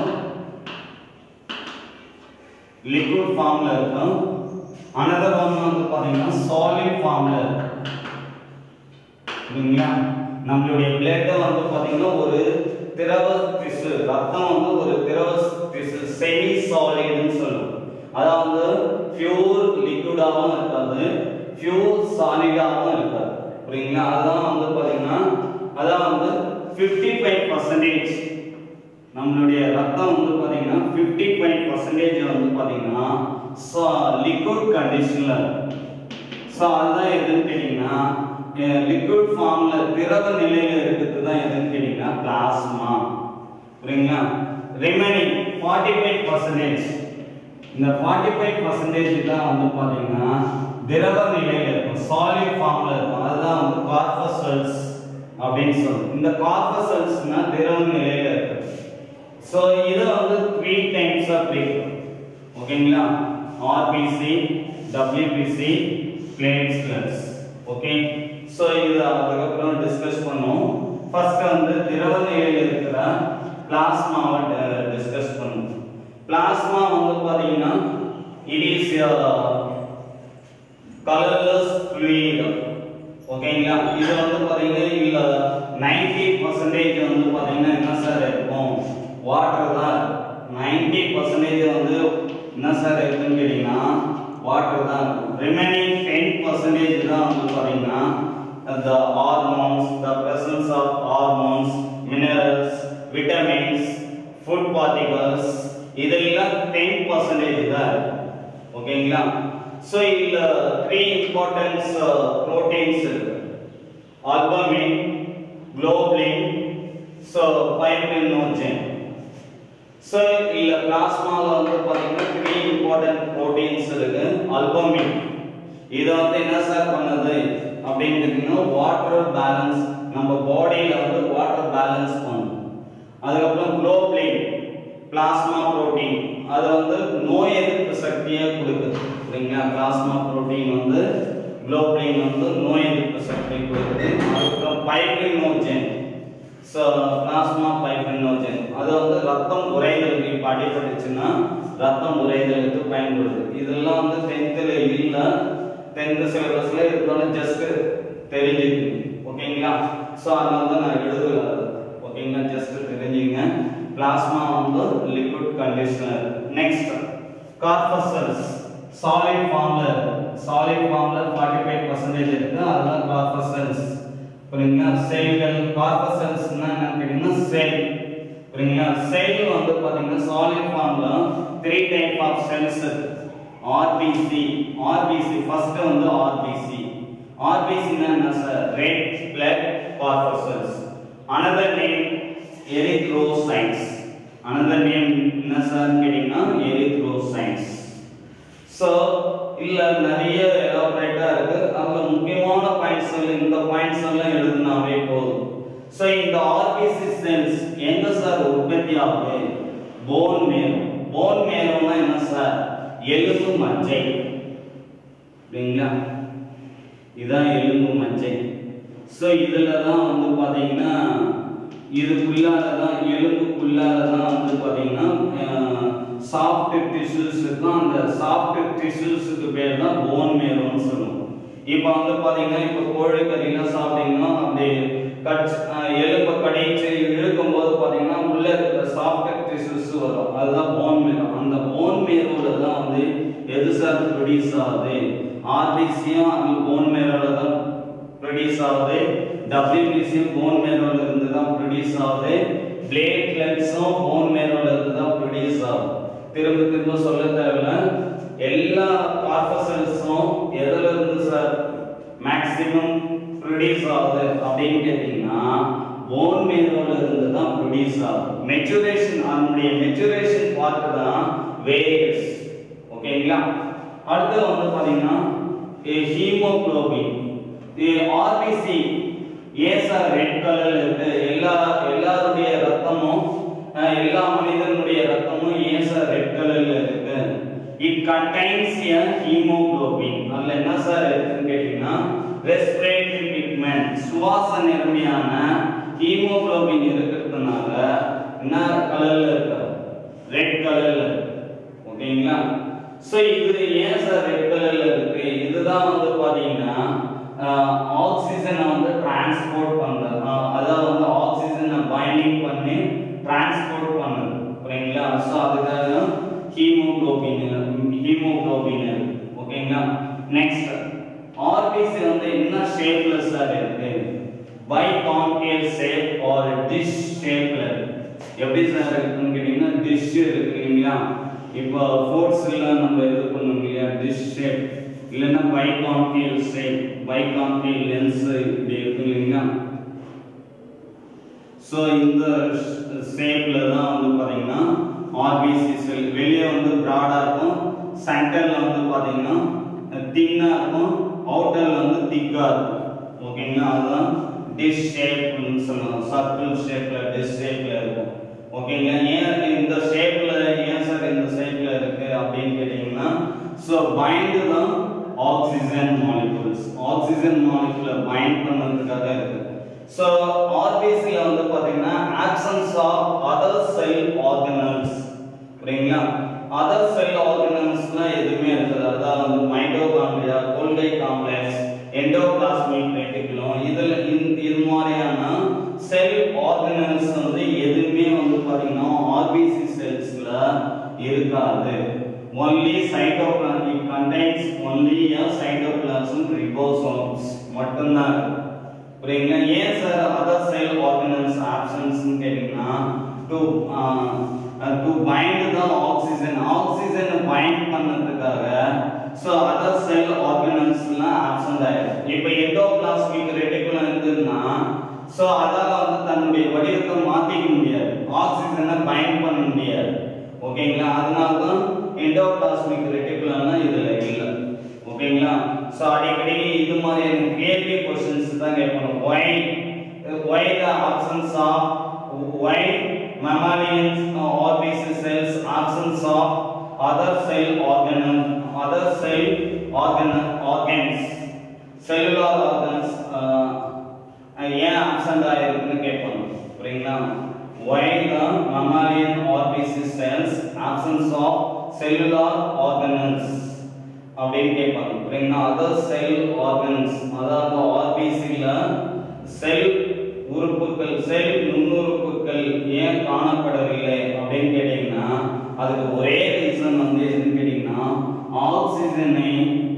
லிக்விட் ஃபார்ம்ல இருக்கும் அனதர் ஒன் வந்து பாத்தீங்கன்னா சாலிட் ஃபார்ம்ல இருக்கும் சரிங்களா நம்மளுடைய பிளட் வந்து பாத்தீங்கன்னா ஒரு திரவ திசு ரத்தம் வந்து ஒரு திரவ திசு செமி சாலிட்னு சொல்லுவோம் அதாவது பியூர் லிக்விடாவும் இருக்காது பியூர் சாலிடாவும் இருக்காது புரியுங்களா அதான் வந்து பாத்தீங்கன்னா அதான் வந்து 55% பர்சன்டேஜ் நம்மளுடைய ரத்தம் வந்து பாத்தீங்கன்னா 55% ஃபைவ் பர்சன்டேஜ் வந்து பாத்தீங்கன்னா லிக்விட் கண்டிஷன்ல ஸோ அதுதான் எதுன்னு கேட்டீங்கன்னா லிக்விட் ஃபார்ம்ல திரவ நிலையில இருக்கிறது தான் எதுன்னு கேட்டீங்கன்னா பிளாஸ்மா புரியுங்களா ரிமைனிங் ஃபார்ட்டி ஃபைவ் பர்சன்டேஜ் இந்த ஃபார்ட்டி ஃபைவ் பர்சன்டேஜ் தான் வந்து பாத்தீங்கன்னா திரவ நிலையில இருக்கும் சாலிட் ஃபார்ம்ல இருக்கும் அதுதான் வந்து கார்பசல்ஸ் அப்படின்னு சொல்லுவோம் இந்த கார்பசல்ஸ்னா திரவ நிலையில இருக்கு ஸோ இதை வந்து த்ரீ டைம்ஸா பிரிக்கும் ஓகேங்களா RBC WBC platelets okay so இது அதுக்கப்புறம் டிஸ்கஸ் பண்ணுவோம் ஃபர்ஸ்ட் வந்து திரவ நிலையில் இருக்கிற பிளாஸ்மாவை டிஸ்கஸ் பண்ணுவோம் பிளாஸ்மா வந்து பாத்தீங்கன்னா இட் இஸ் கலர்லெஸ் ஃப்ளூயிட் ஓகேங்களா இது வந்து பாத்தீங்கன்னா இல்ல 90% பர்சன்டேஜ் வந்து பாத்தீங்கன்னா என்ன சார் இருக்கும் வாட்டர் தான் நைன்டி பர்சன்டேஜ் வந்து என்ன சார் இருக்குன்னு கேட்டீங்கன்னா வாட்டர் தான் ரிமைனிங் டென் பர்சன்டேஜ் தான் வந்து பாத்தீங்கன்னா the hormones the presence of hormones minerals vitamins food particles இதெல்லாம் டென் பர்சன்டேஜ் தான் இருக்கு ஓகேங்களா ஸோ இதுல த்ரீ இம்பார்ட்டன்ஸ் ப்ரோட்டீன்ஸ் இருக்கு albumin globulin so fibrinogen so இல்ல பிளாஸ்மால வந்து பாத்தீங்கன்னா த்ரீ இம்பார்ட்டன்ட் ப்ரோட்டீன்ஸ் இருக்கு ஆல்பமின் இது வந்து என்ன சார் பண்ணுது அப்படின்னு கேட்டீங்கன்னா வாட்டர் பேலன்ஸ் நம்ம பாடியில வந்து வாட்டர் பேலன்ஸ் பண்ணும் அதுக்கப்புறம் குளோபிளின் பிளாஸ்மா புரோட்டீன் அது வந்து நோய் எதிர்ப்பு சக்தியை கொடுக்குது சரிங்களா பிளாஸ்மா புரோட்டீன் வந்து குளோபிளின் வந்து நோய் எதிர்ப்பு சக்தியை கொடுக்குது அதுக்கப்புறம் பைப்ரினோஜன் ஸோ பிளாஸ்மா பைப்ரினோஜன் அது வந்து ரத்தம் உறைதலுக்கு இப்போ அடிபட்டுச்சுன்னா ரத்தம் உறைதலுக்கு பயன்படுது இதெல்லாம் வந்து டென்த்தில் இல்லை டென்த்து சிலபஸில் இருந்தாலும் ஜஸ்ட் தெரிஞ்சுக்கணும் ஓகேங்களா ஸோ அதனால தான் நான் எழுதல அது ஓகேங்களா ஜஸ்ட் தெரிஞ்சுங்க பிளாஸ்மா வந்து liquid conditioner next corpuscles solid ஃபார்ம்ல சாலிட் ஃபார்ம்ல 45% இருக்கு அதுதான் கார்பசல்ஸ் புரியுங்களா செல்கள் கார்பசல்ஸ்னா என்னன்னு கேட்டீங்கன்னா செல் புரியுங்களா செல் வந்து பாத்தீங்கன்னா சாலிட் ஃபார்ம்ல three type of cells RBC RBC first வந்து ஆர்பிசி ஆர்பிசினா என்ன sir red blood corpuscles another name erythrocytes another name என்ன சார் கேட்டீங்கன்னா எரித்ரோசைட்ஸ் ஸோ இல்ல நிறைய எலாபரேட்டா இருக்கு அதுல முக்கியமான பாயிண்ட்ஸ் இந்த பாயிண்ட்ஸ் எல்லாம் எழுதினாவே போதும் ஸோ இந்த ஆர்பிசி செல்ஸ் எங்க சார் உற்பத்தி ஆகுது போன் மேல் போன் மேலம்னா என்ன சார் எலும்பு மஜ்ஜை சரிங்களா இதான் எலும்பு மஜ்ஜை ஸோ இதுல தான் வந்து பாத்தீங்கன்னா இதுக்குள்ளால தான் எலும்புக்குள்ளால தான் வந்து பாத்தீங்கன்னா சாஃப்ட் டிஷ்யூஸ் இருக்கும் அந்த சாஃப்ட் டிஷ்யூஸுக்கு பேர் தான் போன் மேரோன்னு சொல்லுவோம் இப்போ வந்து பாத்தீங்கன்னா இப்போ கோழிக்கறிலாம் சாப்பிட்டீங்கன்னா அப்படி கட் எலும்பை கடிச்சு இழுக்கும் போது பாத்தீங்கன்னா உள்ள இருக்கிற சாஃப்ட் டிஷ்யூஸ் வரும் அதுதான் போன் மேரோ அந்த போன் மேரோல தான் வந்து எது சார் ப்ரொடியூஸ் ஆகுது ஆர்பிசியும் அந்த போன் மேரோல தான் ப்ரொடியூஸ் ஆகுது டபிள்யூபிசியும் போன் மேரோல இருந்து தான் ப்ரொடியூஸ் ஆகுது பிளேட்லெட்ஸும் போன் மேரோல இருந்து தான் ப்ரொடியூஸ் ஆகுது திரும்ப திரும்ப சொல்ல தேவையில்ல எல்லா கார்பசல்ஸும் எதுல இருந்து சார் மேக்ஸிமம் ப்ரொடியூஸ் ஆகுது அப்படின்னு கேட்டீங்கன்னா போன் மேரோல இருந்து தான் ப்ரொடியூஸ் ஆகுது மெச்சுரேஷன் அதனுடைய மெச்சுரேஷன் பார்ட் தான் வேரியஸ் ஓகேங்களா அடுத்து வந்து பாத்தீங்கன்னா ஹீமோகுளோபின் ஆர்பிசி ஏன் சார் ரெட் கலர்ல இருக்கு எல்லா எல்லாருடைய ரத்தமும் அஹ், எல்லா மனிதனுடைய ரத்தமும் ஏன் சார் ரெட் கலர்ல இருக்கு இட் கண்டைன்ஸ் எ ஹீமோகுளோபின் அதுல என்ன சார் இருக்குன்னு கேட்டீங்கன்னா ரெஸ்பிரேட்டரி பிக்மெண்ட் சுவாச நிறமியான ஹீமோகுளோபின் இருக்கிறதுனால என்ன கலர்ல இருக்கு ரெட் கலர்ல ஓகேங்களா சோ இது ஏன் சார் ரெட் கலர்ல இருக்கு இதுதான் வந்து பாத்தீங்கன்னா ஆக்சிஜனை வந்து டிரான்ஸ்போர்ட் பண்றது ஆஹ் அதாவது வந்து ஆக்சிஜனை பைண்டிங் பண்ணி டிரான்ஸ்போர்ட் பண்ணுது புரியுங்களா சோ அதுக்காக ஹீமோகுளோபின் ஹீமோகுளோபின் ஓகேங்களா நெக்ஸ்ட் ஆர்பிசி வந்து என்ன ஷேப்ல சார் இருக்கு biconcave shape or dish ஷேப்ல எப்படி சார் இருக்குன்னு கேட்டீங்கன்னா டிஷ் இருக்கு இல்லைங்களா இப்போ ஃபோர்ட்ஸ்ல நம்ம இது பண்ணோம் இல்லையா டிஷ் ஷேப் இல்லைன்னா biconcave shape biconcave lens இப்படி இருக்கு இல்லைங்களா ஸோ இந்த ஷேப்ல தான் வந்து பாத்தீங்கன்னா ஆர்பிசி செல் வெளியே வந்து ப்ராடா இருக்கும் சென்டர்ல வந்து பாத்தீங்கன்னா தின்னா இருக்கும் அவுட்டர்ல வந்து திக்கா இருக்கும் ஓகேங்களா அதுதான் டிஷ் ஷேப்னு சொல்லுவாங்க சர்க்கிள் ஷேப்ல டிஷ் ஷேப்ல இருக்கும் ஓகேங்களா ஏன் இந்த ஷேப்ல ஏன் சார் இந்த ஷேப்ல இருக்கு அப்படின்னு கேட்டீங்கன்னா ஸோ பைண்ட் தான் ஆக்சிஜன் மாலிகூல்ஸ் ஆக்சிஜன் மாலிகூலை பைண்ட் பண்ணதுக்காக இருக்கு ஸோ ஆர்பிசியில் வந்து பார்த்தீங்கன்னா absence of other cell organelles புரியுங்களா அதர் செல் ஆர்கனல்ஸ்லாம் எதுவுமே இருக்காது அதாவது வந்து mitochondria Golgi complex endoplasmic reticulum இதில் இது மாதிரியான செல் ஆர்கனல்ஸ் வந்து எதுவுமே வந்து பார்த்தீங்கன்னா ஆர்பிசி செல்ஸ்ல இருக்காது only cytoplasm it contains only a cytoplasm ribosomes மட்டும்தான் இருக்கு புரியுங்களா ஏன் sir other cell organelles absence கேட்டீங்கன்னா to to bind the oxygen ஆக்சிஜனை பைண்ட் பண்ணதுக்காக ஸோ அதர் செல் ஆர்கனல்ஸ்லாம் ஆப்சன்ட் ஆயிடும் இப்போ எண்டோபிளாஸ்மிக் ரெட்டிகுலம் இருந்ததுன்னா ஸோ அதால வந்து தன்னுடைய வடிவத்தை மாத்திக்க முடியாது ஆக்சிஜனை பைண்ட் பண்ண முடியாது ஓகேங்களா அதனால தான் எண்டோபிளாஸ்மிக் ரெட்டிகுலம்னா இதுல இல்லை ஓகேங்களா ஸோ அடிக்கடி இது மாதிரியான கேள்வி கொஸ்டின்ஸ் தான் கேட்பாங்க why why the options of why mammalians uh, RBC cells absence of other cell organel other cell organ organs cellular organs uh, ஏன் absent ஆயிருக்குன்னு கேட்பாங்க புரியுங்களா why the mammalian RBC cells absence of cellular organelles அப்படின்னு கேட்பாங்க புரியுங்களா other செல் organs அதாவது ஆர்பிசில செல் உறுப்புகள் செல் நுண்ணுறுப்புகள் ஏன் காணப்படவில்லை அப்படின்னு கேட்டீங்கன்னா அதுக்கு ஒரே ரீசன் வந்து எதுன்னு கேட்டீங்கன்னா ஆக்சிஜனை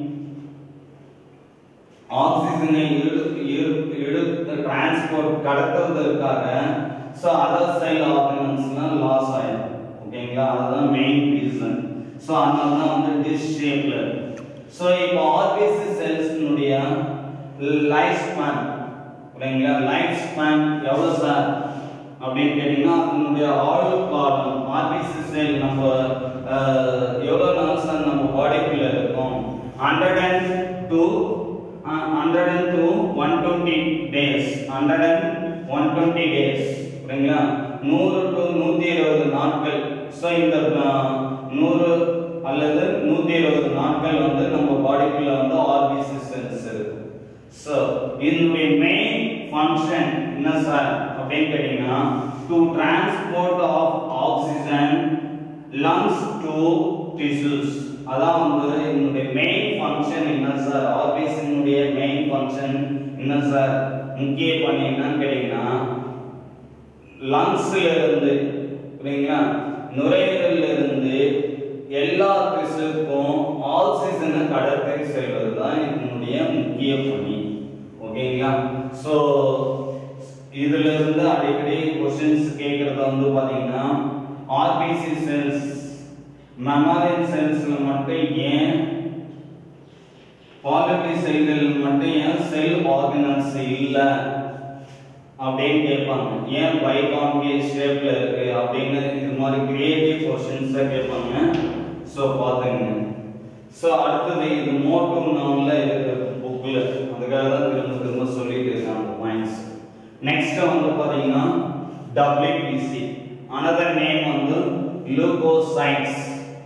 ஆக்சிஜனை எடுத்து டிரான்ஸ்போர்ட் கடத்துவதற்காக ஸோ அதர் செல் ஆர்கனல்ஸ்லாம் லாஸ் ஆயிடும் ஓகேங்களா அதுதான் மெயின் ரீசன் ஸோ அதனால தான் வந்து டிஷ் ஷேப்ல ஸோ இப்போ ஆர்பிசி செல்ஸ்னுடைய லைஃப் ஸ்பேன் ஓகேங்களா லைஃப் ஸ்பேன் எவ்வளோ சார் அப்படின்னு கேட்டிங்கன்னா அதனுடைய ஆயுள் காலம் ஆர்பிசி செல் நம்ம அஹ், எவ்வளோ நாள் சார் நம்ம பாடிக்குள்ள இருக்கும் hundred and two hundred and two one twenty days hundred and one twenty days சரிங்களா நூறு டு நூற்றி இருபது நாட்கள் ஸோ இந்த அஹ், நூறு அல்லது நூற்றி இருபது நாட்கள் வந்து நம்ம பாடிக்குள்ள வந்து ஆர்பிசி செல்ஸ் இருக்கு ஸோ இதனுடைய மெயின் ஃபங்க்ஷன் என்ன சார் அப்படின்னு கேட்டீங்கன்னா to transport of oxygen lungs to tissues அதான் வந்து இதனுடைய மெயின் ஃபங்க்ஷன் என்ன சார் ஆர்பிசினுடைய மெயின் ஃபங்க்ஷன் என்ன சார் முக்கிய பணி என்னன்னு கேட்டீங்கன்னா லங்ஸ்ல இருந்து புரியுங்களா நுரையீரல்ல இருந்து எல்லா திசுக்கும் ஆக்சிஜனை கடத்தி செல்வது தான் ஓகேங்களா ஸோ இதுல இருந்து அடிக்கடி கொஸ்டின்ஸ் கேட்கறது வந்து பாத்தீங்கன்னா ஆர்பிசி செல்ஸ் மெமரியல் செல்ஸ்ல மட்டும் ஏன் பாலிட்டி செல்கள் மட்டும் ஏன் செல் ஆர்கனல்ஸ் இல்ல அப்படின்னு கேட்பாங்க ஏன் பைகான்கேவ் ஷேப்ல இருக்கு அப்படின்னு இது மாதிரி கிரியேட்டிவ் கொஸ்டின்ஸ் கேட்பாங்க ஸோ பார்த்துங்க ஸோ அடுத்தது இது மோட்டோ நவுன்ல இருக்கு புக்ல அதுக்காக தான் திரும்ப திரும்ப சொல்லிட்டு இருக்காங்க பாயிண்ட்ஸ் நெக்ஸ்ட் வந்து பாத்தீங்கன்னா WBC அனதர் நேம் வந்து லூகோசைட்ஸ்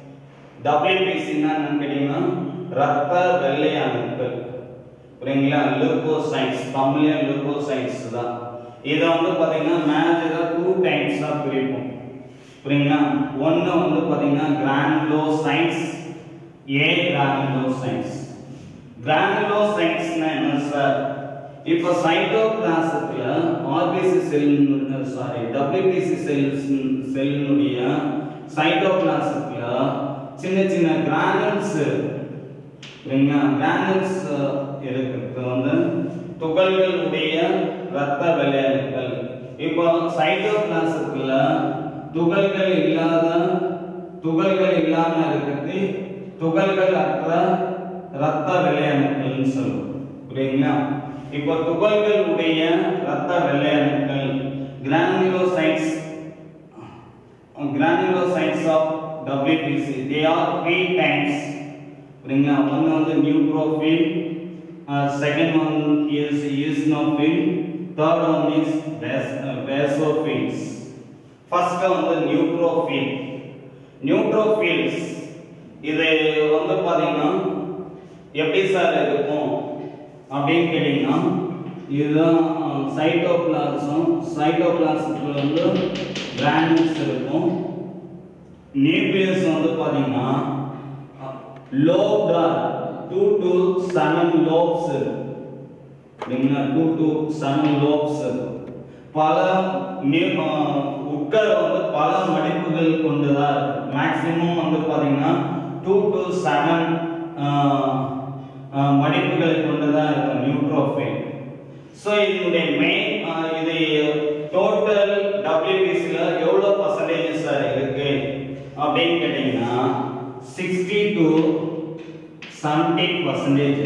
WBC னா என்னன்னு கேட்டீங்கன்னா ரத்த வெள்ளை அணுக்கள் புரியுங்களா லூகோசைட்ஸ் தமிழ்ல லூகோசைட்ஸ் தான் இதை வந்து பாத்தீங்கன்னா மேஜரா டூ டைப்ஸா பிரிப்போம் புரியுங்களா ஒன்னு வந்து பாத்தீங்கன்னா கிரானுலோசைட்ஸ் ஏ கிரானுலோசைட்ஸ் கிரானுலோசைட்ஸ்னா என்ன சார் இப்போ சைட்டோபிளாசத்துல RBC cell sorry WBC cells செல்லினுடைய சைட்டோபிளாசத்துல சின்ன சின்ன கிரானுல்ஸ் சரிங்களா கிரானுல்ஸ் இருக்கிறது வந்து துகள்கள் உடைய இரத்த வெள்ளையணுக்கள் இப்போ சைட்டோபிளாசத்துல துகள்கள் இல்லாத துகள்கள் இல்லாம இருக்கிறது துகள்கள் அற்ற இரத்த வெள்ளையணுக்கள்னு சொல்லுவோம் புரியுங்களா இப்போ துகள்கள் உடைய இரத்த வெள்ளையணுக்கள் granulocytes granulocytes of WBC they are three times புரியுங்களா ஒன்னு வந்து neutrophil second one is eosinophil third one is basophils first வந்து நியூட்ரோஃபில் நியூட்ரோஃபில்ஸ் இது வந்து பாத்தீங்கன்னா எப்படி சார் இருக்கும் அப்படின்னு கேட்டீங்கன்னா இதுதான் சைட்டோபிளாசம் சைட்டோபிளாசத்துல வந்து கிரானுல்ஸ் இருக்கும் நியூக்ளியஸ் வந்து பாத்தீங்கன்னா லோப்டா டூ டு செவன் லோப்ஸ் சரிங்களா டூ டு செவன் லோப்ஸ் பல உட்கர் வந்து பல மடிப்புகள் கொண்டுதான் இருக்கு மேக்சிமம் வந்து பாத்தீங்கன்னா டூ டு செவன் மடிப்புகளை கொண்டுதான் இருக்கும் நியூட்ரோஃபைல் ஸோ இதனுடைய மெயின் இது டோட்டல் டபிள்யூபிசியில் எவ்வளோ பர்சன்டேஜ் சார் இருக்கு அப்படின்னு கேட்டிங்கன்னா sixty to seventy percentage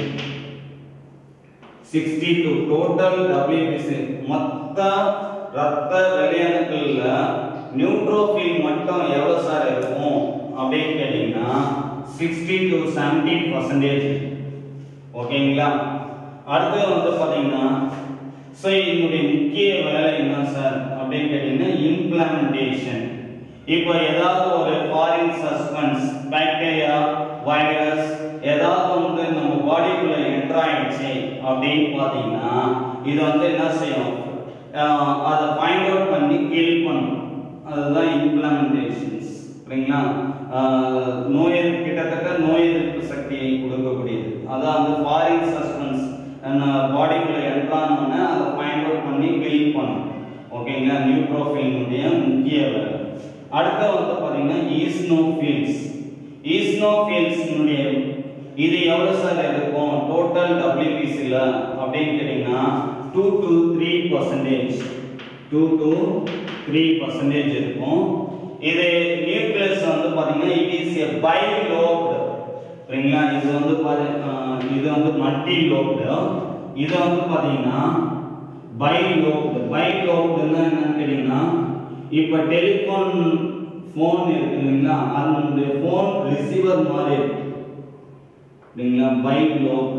sixty to total WBC மொத்த ரத்த வெள்ளையணுக்கள்ல நியூட்ரோஃபில் மட்டும் எவ்வளோ சார் இருக்கும் அப்படின்னு கேட்டிங்கன்னா சிக்ஸ்டி டு செவன்டி பர்சன்டேஜ் ஓகேங்களா அடுத்து வந்து பார்த்தீங்கன்னா ஸோ இதனுடைய முக்கிய வேலை என்ன சார் அப்படின்னு கேட்டீங்கன்னா இம்ப்ளான்டேஷன் இப்போ ஏதாவது ஒரு ஃபாரின் சஸ்பென்ஸ் பாக்டீரியா வைரஸ் ஏதாவது வந்து நம்ம பாடிக்குள்ள என்டர் ஆயிடுச்சு அப்படின்னு பார்த்தீங்கன்னா இது வந்து என்ன செய்யும் அஹ் அதை ஃபைண்ட் அவுட் பண்ணி கில் பண்ணும் அதுதான் இம்ப்ளான்டேஷன்ஸ் சரிங்களா அஹ் நோய் எதிர்ப்பு கிட்டத்தட்ட நோய் எதிர்ப்பு சக்தியை கொடுக்கக்கூடியது அதான் அந்த ஃபாரின் சஸ்பென்ஸ் பாடிக்குள்ள என்ட்ரானோடனே அதை ஃபைண்ட் அவுட் பண்ணி கில் பண்ணும் ஓகேங்களா நியூட்ரோஃபிலினுடைய முக்கிய வேலை அடுத்து வந்து பார்த்தீங்கன்னா ஈஸ்னோஃபில்ஸ் ஈஸ்னோஃபில்ஸ்னுடைய இது எவ்வளவு சார் இருக்கும் டோட்டல் டபிள்யூபிசியில் அப்படின்னு கேட்டிங்கன்னா two to three percentage two to three percentage இருக்கும் இது நியூக்ளியஸ் வந்து பார்த்தீங்கன்னா it is a bilobed சரிங்களா இது வந்து பாரு அஹ் இது வந்து மல்டி லோப்டு இது வந்து பார்த்தீங்கன்னா பை லோப்டு பை லோப்டுன்னா என்னன்னு கேட்டிங்கன்னா இப்போ டெலிஃபோன் ஃபோன் இருக்கு இல்லைங்களா அதனுடைய ஃபோன் ரிசீவர் மாதிரி இருக்கு இல்லைங்களா பை லோப்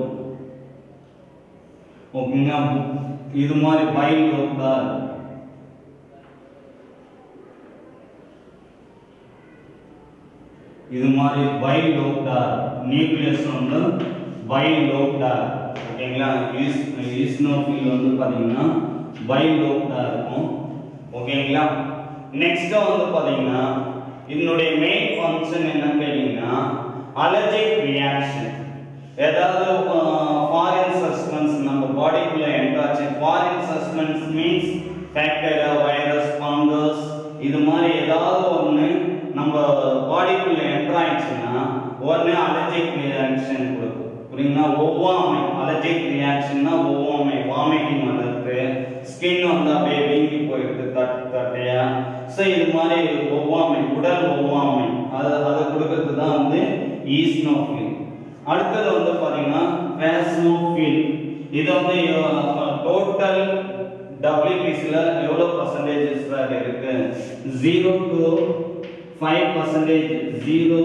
ஓகேங்களா இது மாதிரி பை லோப் தான் இருக்கு. இது மாதிரி பை லோப்டார் நியூக்ளியஸ் வந்து பை லோப்டார் ஓகேங்களா ஈஸ் ஈஸ்னோஃபில் வந்து பார்த்தீங்கன்னா பை லோப்டார் இருக்கும் ஓகேங்களா நெக்ஸ்ட் வந்து பார்த்தீங்கன்னா இதனுடைய மெயின் ஃபங்க்ஷன் என்னன்னு கேட்டீங்கன்னா அலர்ஜிக் ரியாக்ஷன் ஏதாவது ஃபாரின் சஸ்பென்ஸ் நம்ம பாடிக்குள்ள என்ட்ராச்சு foreign substance means bacteria virus fungus இது மாதிரி ஏதாவது ஒன்று நம்ம பாடிக்குள்ள என்ட்ரு ஆயிடுச்சுன்னா உடனே அலர்ஜிக் ரியாக்ஷன் கொடுக்கும் புரியுங்களா ஒவ்வாமை அலர்ஜிக் ரியாக்ஷன்னா ஒவ்வாமை வாமிட்டிங் வர்றது ஸ்கின் வந்து அப்படியே வீங்கி போயிடுது தட் தட்டையா ஸோ இது மாதிரி ஒவ்வாமை உடல் ஒவ்வாமை அது அதை கொடுக்கறது தான் வந்து ஈஸ்னோஃபில் அடுத்தது வந்து பார்த்தீங்கன்னா வேஸ்னோஃபில் இது வந்து டோட்டல் டபிள்யூபிசியில் எவ்வளோ பர்சன்டேஜஸ் சார் இருக்கு zero to five percentage zero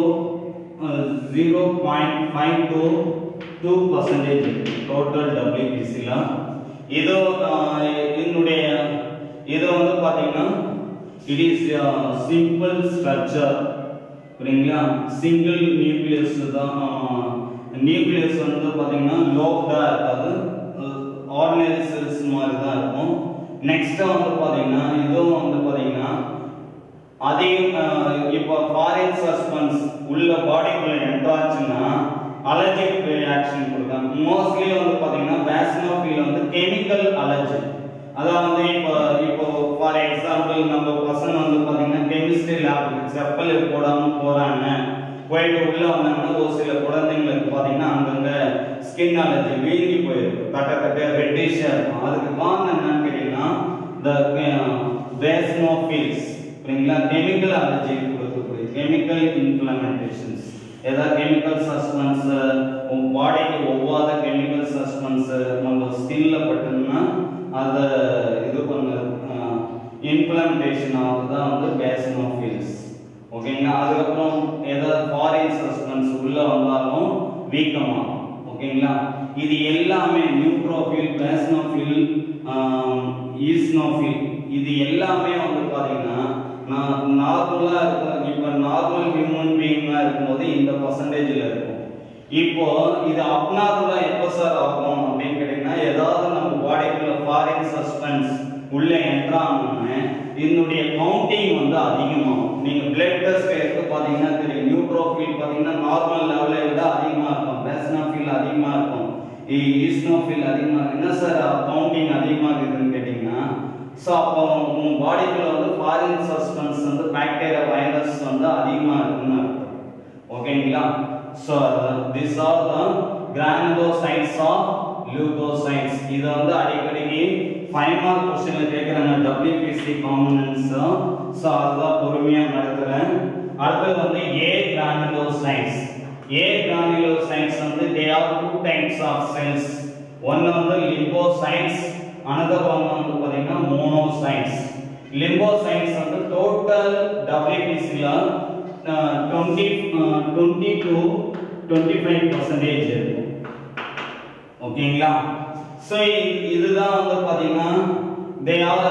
zero point five to two percentage total டபிள்யூபிசியில் இது அஹ், என்னுடைய இது வந்து பார்த்தீங்கன்னா இட் இஸ் சிம்பிள் ஸ்ட்ரக்சர் புரியுங்களா சிங்கிள் நியூக்ளியஸ் தான் நியூக்ளியஸ் வந்து பார்த்தீங்கன்னா லோப்டா இருக்காது ஆர்டினரி செல்ஸ் மாதிரி தான் இருக்கும் நெக்ஸ்ட் வந்து பார்த்தீங்கன்னா இதுவும் வந்து பார்த்தீங்கன்னா அதே அஹ், இப்போ ஃபாரின் சஸ்பென்ஸ் உள்ள பாடிக்குள்ள என்ட்ராச்சுன்னா அலர்ஜிக் ரியாக்ஷன் கொடுக்காங்க மோஸ்ட்லி வந்து பார்த்தீங்கன்னா வேஸ்னோஃபில் வந்து கெமிக்கல் அலர்ஜி அதான் வந்து இப்போ இப்போ ஃபார் எக்ஸாம்பிள் நம்ம பசங்க வந்து பார்த்தீங்கன்னா கெமிஸ்ட்ரி லேபுக்கு செப்பல் போடாம போறாங்க போயிட்டு உள்ள வந்தாங்கன்னா ஒரு சில குழந்தைங்களுக்கு பார்த்தீங்கன்னா அங்கங்க ஸ்கின் அலர்ஜி வீங்கி போயிருக்கு தட்ட தட்ட ரெட்டிஷா இருக்கும் அதுக்கு காரணம் என்னன்னு கேட்டீங்கன்னா இந்த வேஸ்னோஃபில்ஸ் புரியுங்களா கெமிக்கல் அலர்ஜி கொடுக்கக்கூடிய கெமிக்கல் இம்ப்ளமெண்டேஷன்ஸ் ஏதாவது கெமிக்கல் சஸ்பென்ஸ் உங்க பாடிக்கு ஒவ்வாத கெமிக்கல் சஸ்பென்ஸ் நம்ம ஸ்கின்ல பட்டோம்னா அதை இது பண்ண இம்ப்ளமெண்டேஷன் ஆகுது தான் வந்து வேஸ்னோஃபில்ஸ் ஓகேங்களா அதுக்கப்புறம் ஏதாவது ஃபாரின் சஸ்பென்ஸ் உள்ள வந்தாலும் வீக்கமாகும் ஓகேங்களா இது எல்லாமே நியூட்ரோஃபில் பேஸ்னோஃபில் ஈஸ்னோஃபில் இது எல்லாமே வந்து பாத்தீங்கன்னா நான் நார்மலா இருக்க இப்போ நார்மல் ஹியூமன் பீயிங்கா இருக்கும்போது இந்த பர்சன்டேஜ்ல இருக்கும் இப்போ இது அப்நார்மலா எப்போ சார் ஆகும் அப்படின்னு கேட்டீங்கன்னா ஏதாவது நம்ம பாடிக்குள்ள ஃபாரின் சஸ்பென்ஸ் உள்ள என்ட்ரானோன்னு இதனுடைய கவுண்டிங் வந்து அதிகமாகும் நீங்க பிளட் டெஸ்ட் எடுத்து பாத்தீங்கன்னா தெரியும் நியூட்ரோஃபில் பாத்தீங்கன்னா நார்மல் லெவலை விட அதிகமா இருக்கும் பேஸ்னோஃபில் அதிகமா இருக்கும் ஈஸ்னோஃபில் அதிகமா இருக்கு என்ன சார் கவுண்டிங் அதிகமா இருக்குதுன்னு கேட்டீங்கன்னா ஸோ அப்போ உங்க பாடிக்குள்ள வந்து ஃபாரின் சஸ்பென்ஸ் வந்து பாக்டீரியா வைரஸ் வந்து அதிகமா இருக்குன்னு அர்த்தம் ஓகேங்களா so this are the granulocytes of leucocytes இது வந்து அடிக்கடிக்கு ஃபைவ் மார்க் கொஸ்டின்ல கேட்குறாங்க டபிள்யூபிசி காம்பனன்ட்ஸ் ஸோ அதுதான் பொறுமையா நடத்துறேன் அடுத்தது வந்து ஏ கிரானுலோசைட்ஸ் ஏ கிரானுலோசைட்ஸ் வந்து they are two types of cells ஒன்னு வந்து லிம்போசைட்ஸ் another one வந்து பாத்தீங்கன்னா மோனோசைட்ஸ் லிம்போசைட்ஸ் வந்து டோட்டல் டபிள்யூபிசில twenty twenty to twenty five percentage இருக்கும் ஓகேங்களா ஸோ இதுதான் வந்து பார்த்தீங்கன்னா தே ஆர்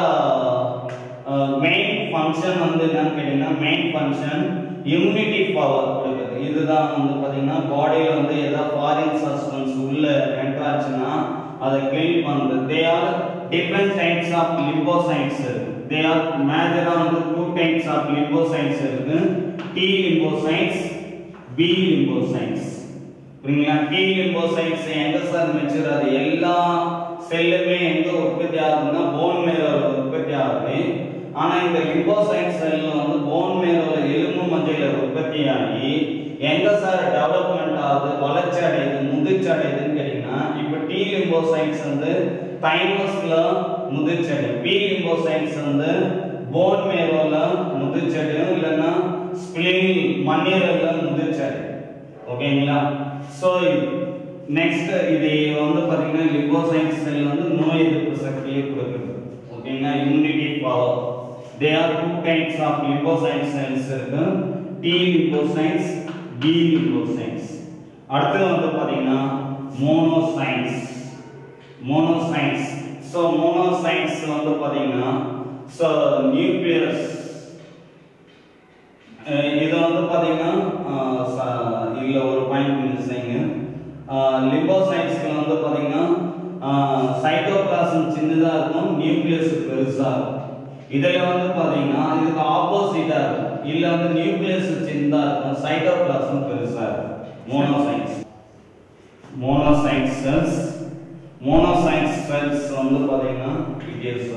மெயின் ஃபங்க்ஷன் வந்து என்னன்னு கேட்டிங்கன்னா மெயின் ஃபங்க்ஷன் இம்யூனிட்டி பவர் கொடுக்குது இதுதான் வந்து பார்த்தீங்கன்னா பாடியில் வந்து ஏதாவது ஃபாரின் சஸ்பென்ஸ் உள்ள என்ட்ராச்சுன்னா அதை கில் பண்ணுது they are different types of lymphocytes இருக்கு தே ஆர் மேஜராக வந்து டூ டைப்ஸ் ஆஃப் லிம்போசைட்ஸ் இருக்கு டி லிம்போசைட்ஸ் பி லிம்போசைட்ஸ் புரியுங்களா டி லிம்போசைட்ஸ் எங்க சார் மெச்சூர் அது எல்லா செல்லுமே எங்க உற்பத்தி ஆகுதுன்னா போன் மேரோல உற்பத்தி ஆகுது ஆனா இந்த லிம்போசைட் செல்ல வந்து போன் மேரோல எலும்பு மஞ்சையில உற்பத்தி ஆகி எங்க சார் டெவலப்மெண்ட் ஆகுது வளர்ச்சி அடையுது முதிர்ச்சி அடையுதுன்னு கேட்டீங்கன்னா இப்ப டி லிம்போசைட்ஸ் வந்து தைமஸ்ல முதிர்ச்சி அடையும் பி லிம்போசைட்ஸ் வந்து போன் மேரோல முதிர்ச்சி அடையும் இல்லைன்னா ஸ்பிளின் மண்ணீரல்ல முதிர்ச்சி அடையும் ஓகேங்களா ஸோ நெக்ஸ்ட் இது வந்து பார்த்தீங்கன்னா லிம்போசைட் செல் வந்து நோய் எதிர்ப்பு சக்தியை கொடுக்குது ஓகேங்களா immunity power they are two types of lymphocyte cells இருக்கு டி லிம்போசைட்ஸ் பி லிம்போசைட்ஸ் அடுத்து வந்து பார்த்தீங்கன்னா மோனோசைட்ஸ் மோனோசைட்ஸ் ஸோ மோனோசைட்ஸ் வந்து பார்த்தீங்கன்னா ஸோ நியூக்ளியஸ் அஹ் இது வந்து பாத்தீங்கன்னா அஹ் ச- இதுல ஒரு பாயிண்ட் மிஸ்ஸிங் லிம்போசைட்ஸ்ல வந்து பாத்தீங்கன்னா சைட்டோபிளாசம் சின்னதா இருக்கும் நியூக்ளியஸ் பெருசா இருக்கும் இதுல வந்து பாத்தீங்கன்னா இதுக்கு ஆப்போசிட்டா இருக்கும் இல்ல வந்து நியூக்ளியஸ் சின்னதா இருக்கும் சைட்டோபிளாசம் பெருசா இருக்கும் monocytes monocyte cells monocyte cells வந்து பாத்தீங்கன்னா it is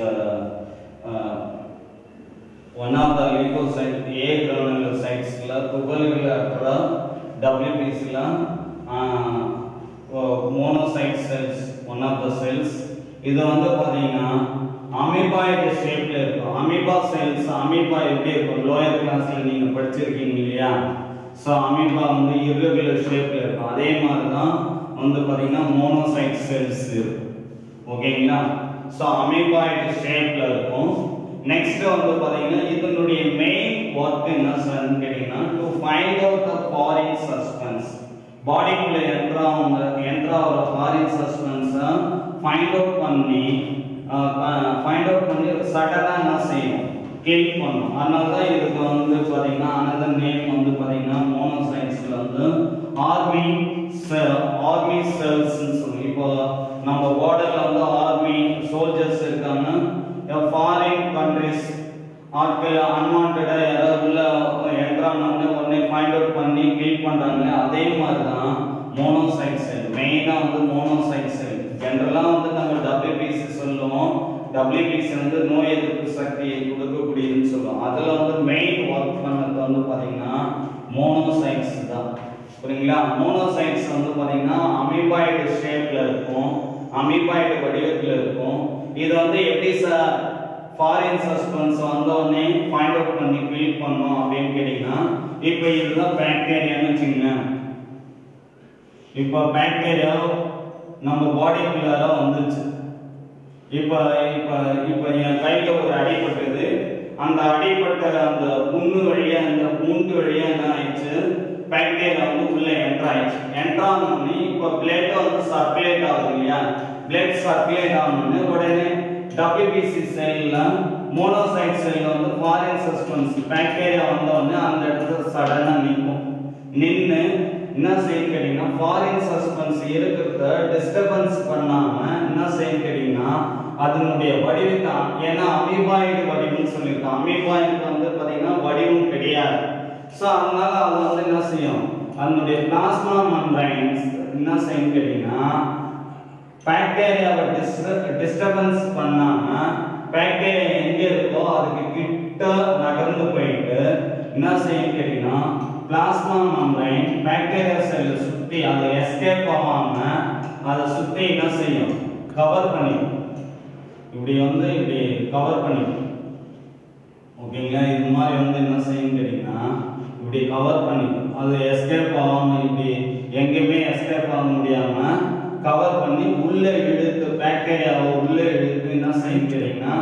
one of the leucocyte ஏ கிரானுலோசைட்ஸ்ல துகள்கள் அற்ற டபிள்யூபிசில monocyte cells one of the cells இது வந்து பாத்தீங்கன்னா அமீபாய்டு ஷேப்ல இருக்கும் அமீபா செல்ஸ் அமீபா எப்படி இருக்கும் லோயர் கிளாஸ்ல நீங்க படிச்சிருக்கீங்க இல்லையா ஸோ அமீபா வந்து irregular ஷேப்ல இருக்கும் அதே மாதிரி தான் வந்து பாத்தீங்கன்னா மோனோசைட் செல்ஸ் இருக்கும் ஓகேங்களா ஸோ அமீபாய்டு ஷேப்ல இருக்கும் நெக்ஸ்ட் வந்து பாத்தீங்கன்னா இதனுடைய மெயின் ஒர்க் என்ன சார்னு கேட்டீங்கன்னா to find out the foreign substance பாடிக்குள்ள என்ட்ரா அவங்க என்ட்ரா ஆகிற ஃபாரின் சஸ்பென்ஸை ஃபைண்ட் அவுட் பண்ணி ஃபைண்ட் அவுட் பண்ணி சடனாக என்ன செய்யும் கில் பண்ணும் அதனால தான் இதுக்கு வந்து பார்த்தீங்கன்னா அனதர் நேம் வந்து பார்த்தீங்கன்னா மோனோசைட்ஸில் வந்து ஆர்மி செல் ஆர்மி செல்ஸ்ன்னு சொல்லி இப்போ நம்ம பார்டரில் வந்து ஆர்மி சோல்ஜர்ஸ் இருக்காங்க ஃபாரின் கண்ட்ரிஸ் ஆட்கள் அன்வான்டா யாராவது உள்ள என்ட்ரானோடனே உடனே ஃபைண்ட் அவுட் பண்ணி கில் பண்றாங்க அதே மாதிரி தான் மோனோசைட் செல் மெயினா வந்து மோனோசைட் செல் ஜென்ரலா வந்து நம்ம டபிள்யூபிசி சொல்லுவோம் டபிள்யூபிசி வந்து நோய் எதிர்ப்பு சக்தியை கொடுக்கக்கூடியதுன்னு சொல்லுவோம் அதுல வந்து மெயின் ஒர்க் பண்ணது வந்து பாத்தீங்கன்னா மோனோசைட்ஸ் தான் புரியுங்களா மோனோசைட்ஸ் வந்து பாத்தீங்கன்னா அமீபாய்டு ஷேப்ல இருக்கும் அமீபாய்டு வடிவத்தில் இருக்கும் இது வந்து எப்படி சார் ஃபாரின் சஸ்பென்ஸ் வந்த உடனே ஃபைண்ட் அவுட் பண்ணி கில் பண்ணோம் அப்படின்னு கேட்டீங்கன்னா இப்போ இதுதான் பாக்டீரியான்னு வச்சுக்கோங்க இப்போ பாக்டீரியா நம்ம பாடிக்குள்ளார வந்துச்சு இப்போ இப்போ இப்போ என் கையில் ஒரு அடிபட்டது அந்த அடிபட்ட அந்த புண்ணு வழியா அந்த பூண்டு வழியா என்ன ஆயிடுச்சு பாக்டீரியா வந்து உள்ள என்டர் ஆயிடுச்சு என்டர் ஆனோடனே இப்போ பிளட் வந்து சர்க்குலேட் ஆகுது இல்லையா பிளட் சர்க்குலேட் ஆனோடனே உடனே டபிள்யூபிசி செல்ல மோனோசைட் செல்ல வந்து ஃபாரின் சஸ்பென்ஸ் பாக்டீரியா வந்த உடனே அந்த இடத்துல சடனா நிற்கும் நின்று என்ன செய்யும் கேட்டீங்கன்னா ஃபாரின் சஸ்பென்ஸ் இருக்கிறத டிஸ்டர்பன்ஸ் பண்ணாம என்ன செய்யும் கேட்டீங்கன்னா அதனுடைய வடிவத்தை ஏன்னா அமீபாய்டு வடிவம்னு சொல்லியிருக்கோம் அமீபாய்டுக்கு வந்து பார்த்தீங்கன்னா வடிவம் கிடையாது ஸோ அதனால அது வந்து என்ன செய்யும் அதனுடைய பிளாஸ்மா மெம்பரைன்ஸ் என்ன செய்யும் கேட்டீங்கன்னா பாக்டீரியாவை டிஸ்டர்பன்ஸ் பண்ணாம பாக்டீரியா எங்க இருக்கோ அதுக்கு கிட்ட நகர்ந்து போயிட்டு என்ன செய்யும் கேட்டீங்கன்னா பிளாஸ்மா மெம்பரைன் பாக்டீரியா செல்லை சுத்தி அதை எஸ்கேப் ஆகாம அதை சுத்தி என்ன செய்யும் கவர் பண்ணிடும் இப்படி வந்து இப்படி கவர் பண்ணிடும் ஓகேங்களா இது மாதிரி வந்து என்ன செய்யும் கேட்டீங்கன்னா இப்படி கவர் பண்ணிடும் அது எஸ்கேப் ஆகாம இப்படி எங்கேயுமே எஸ்கேப் ஆக முடியாம கவர் பண்ணி உள்ள இழுத்து பாக்டீரியாவை உள்ள இழுத்து என்ன செய்யும் கேட்டீங்கன்னா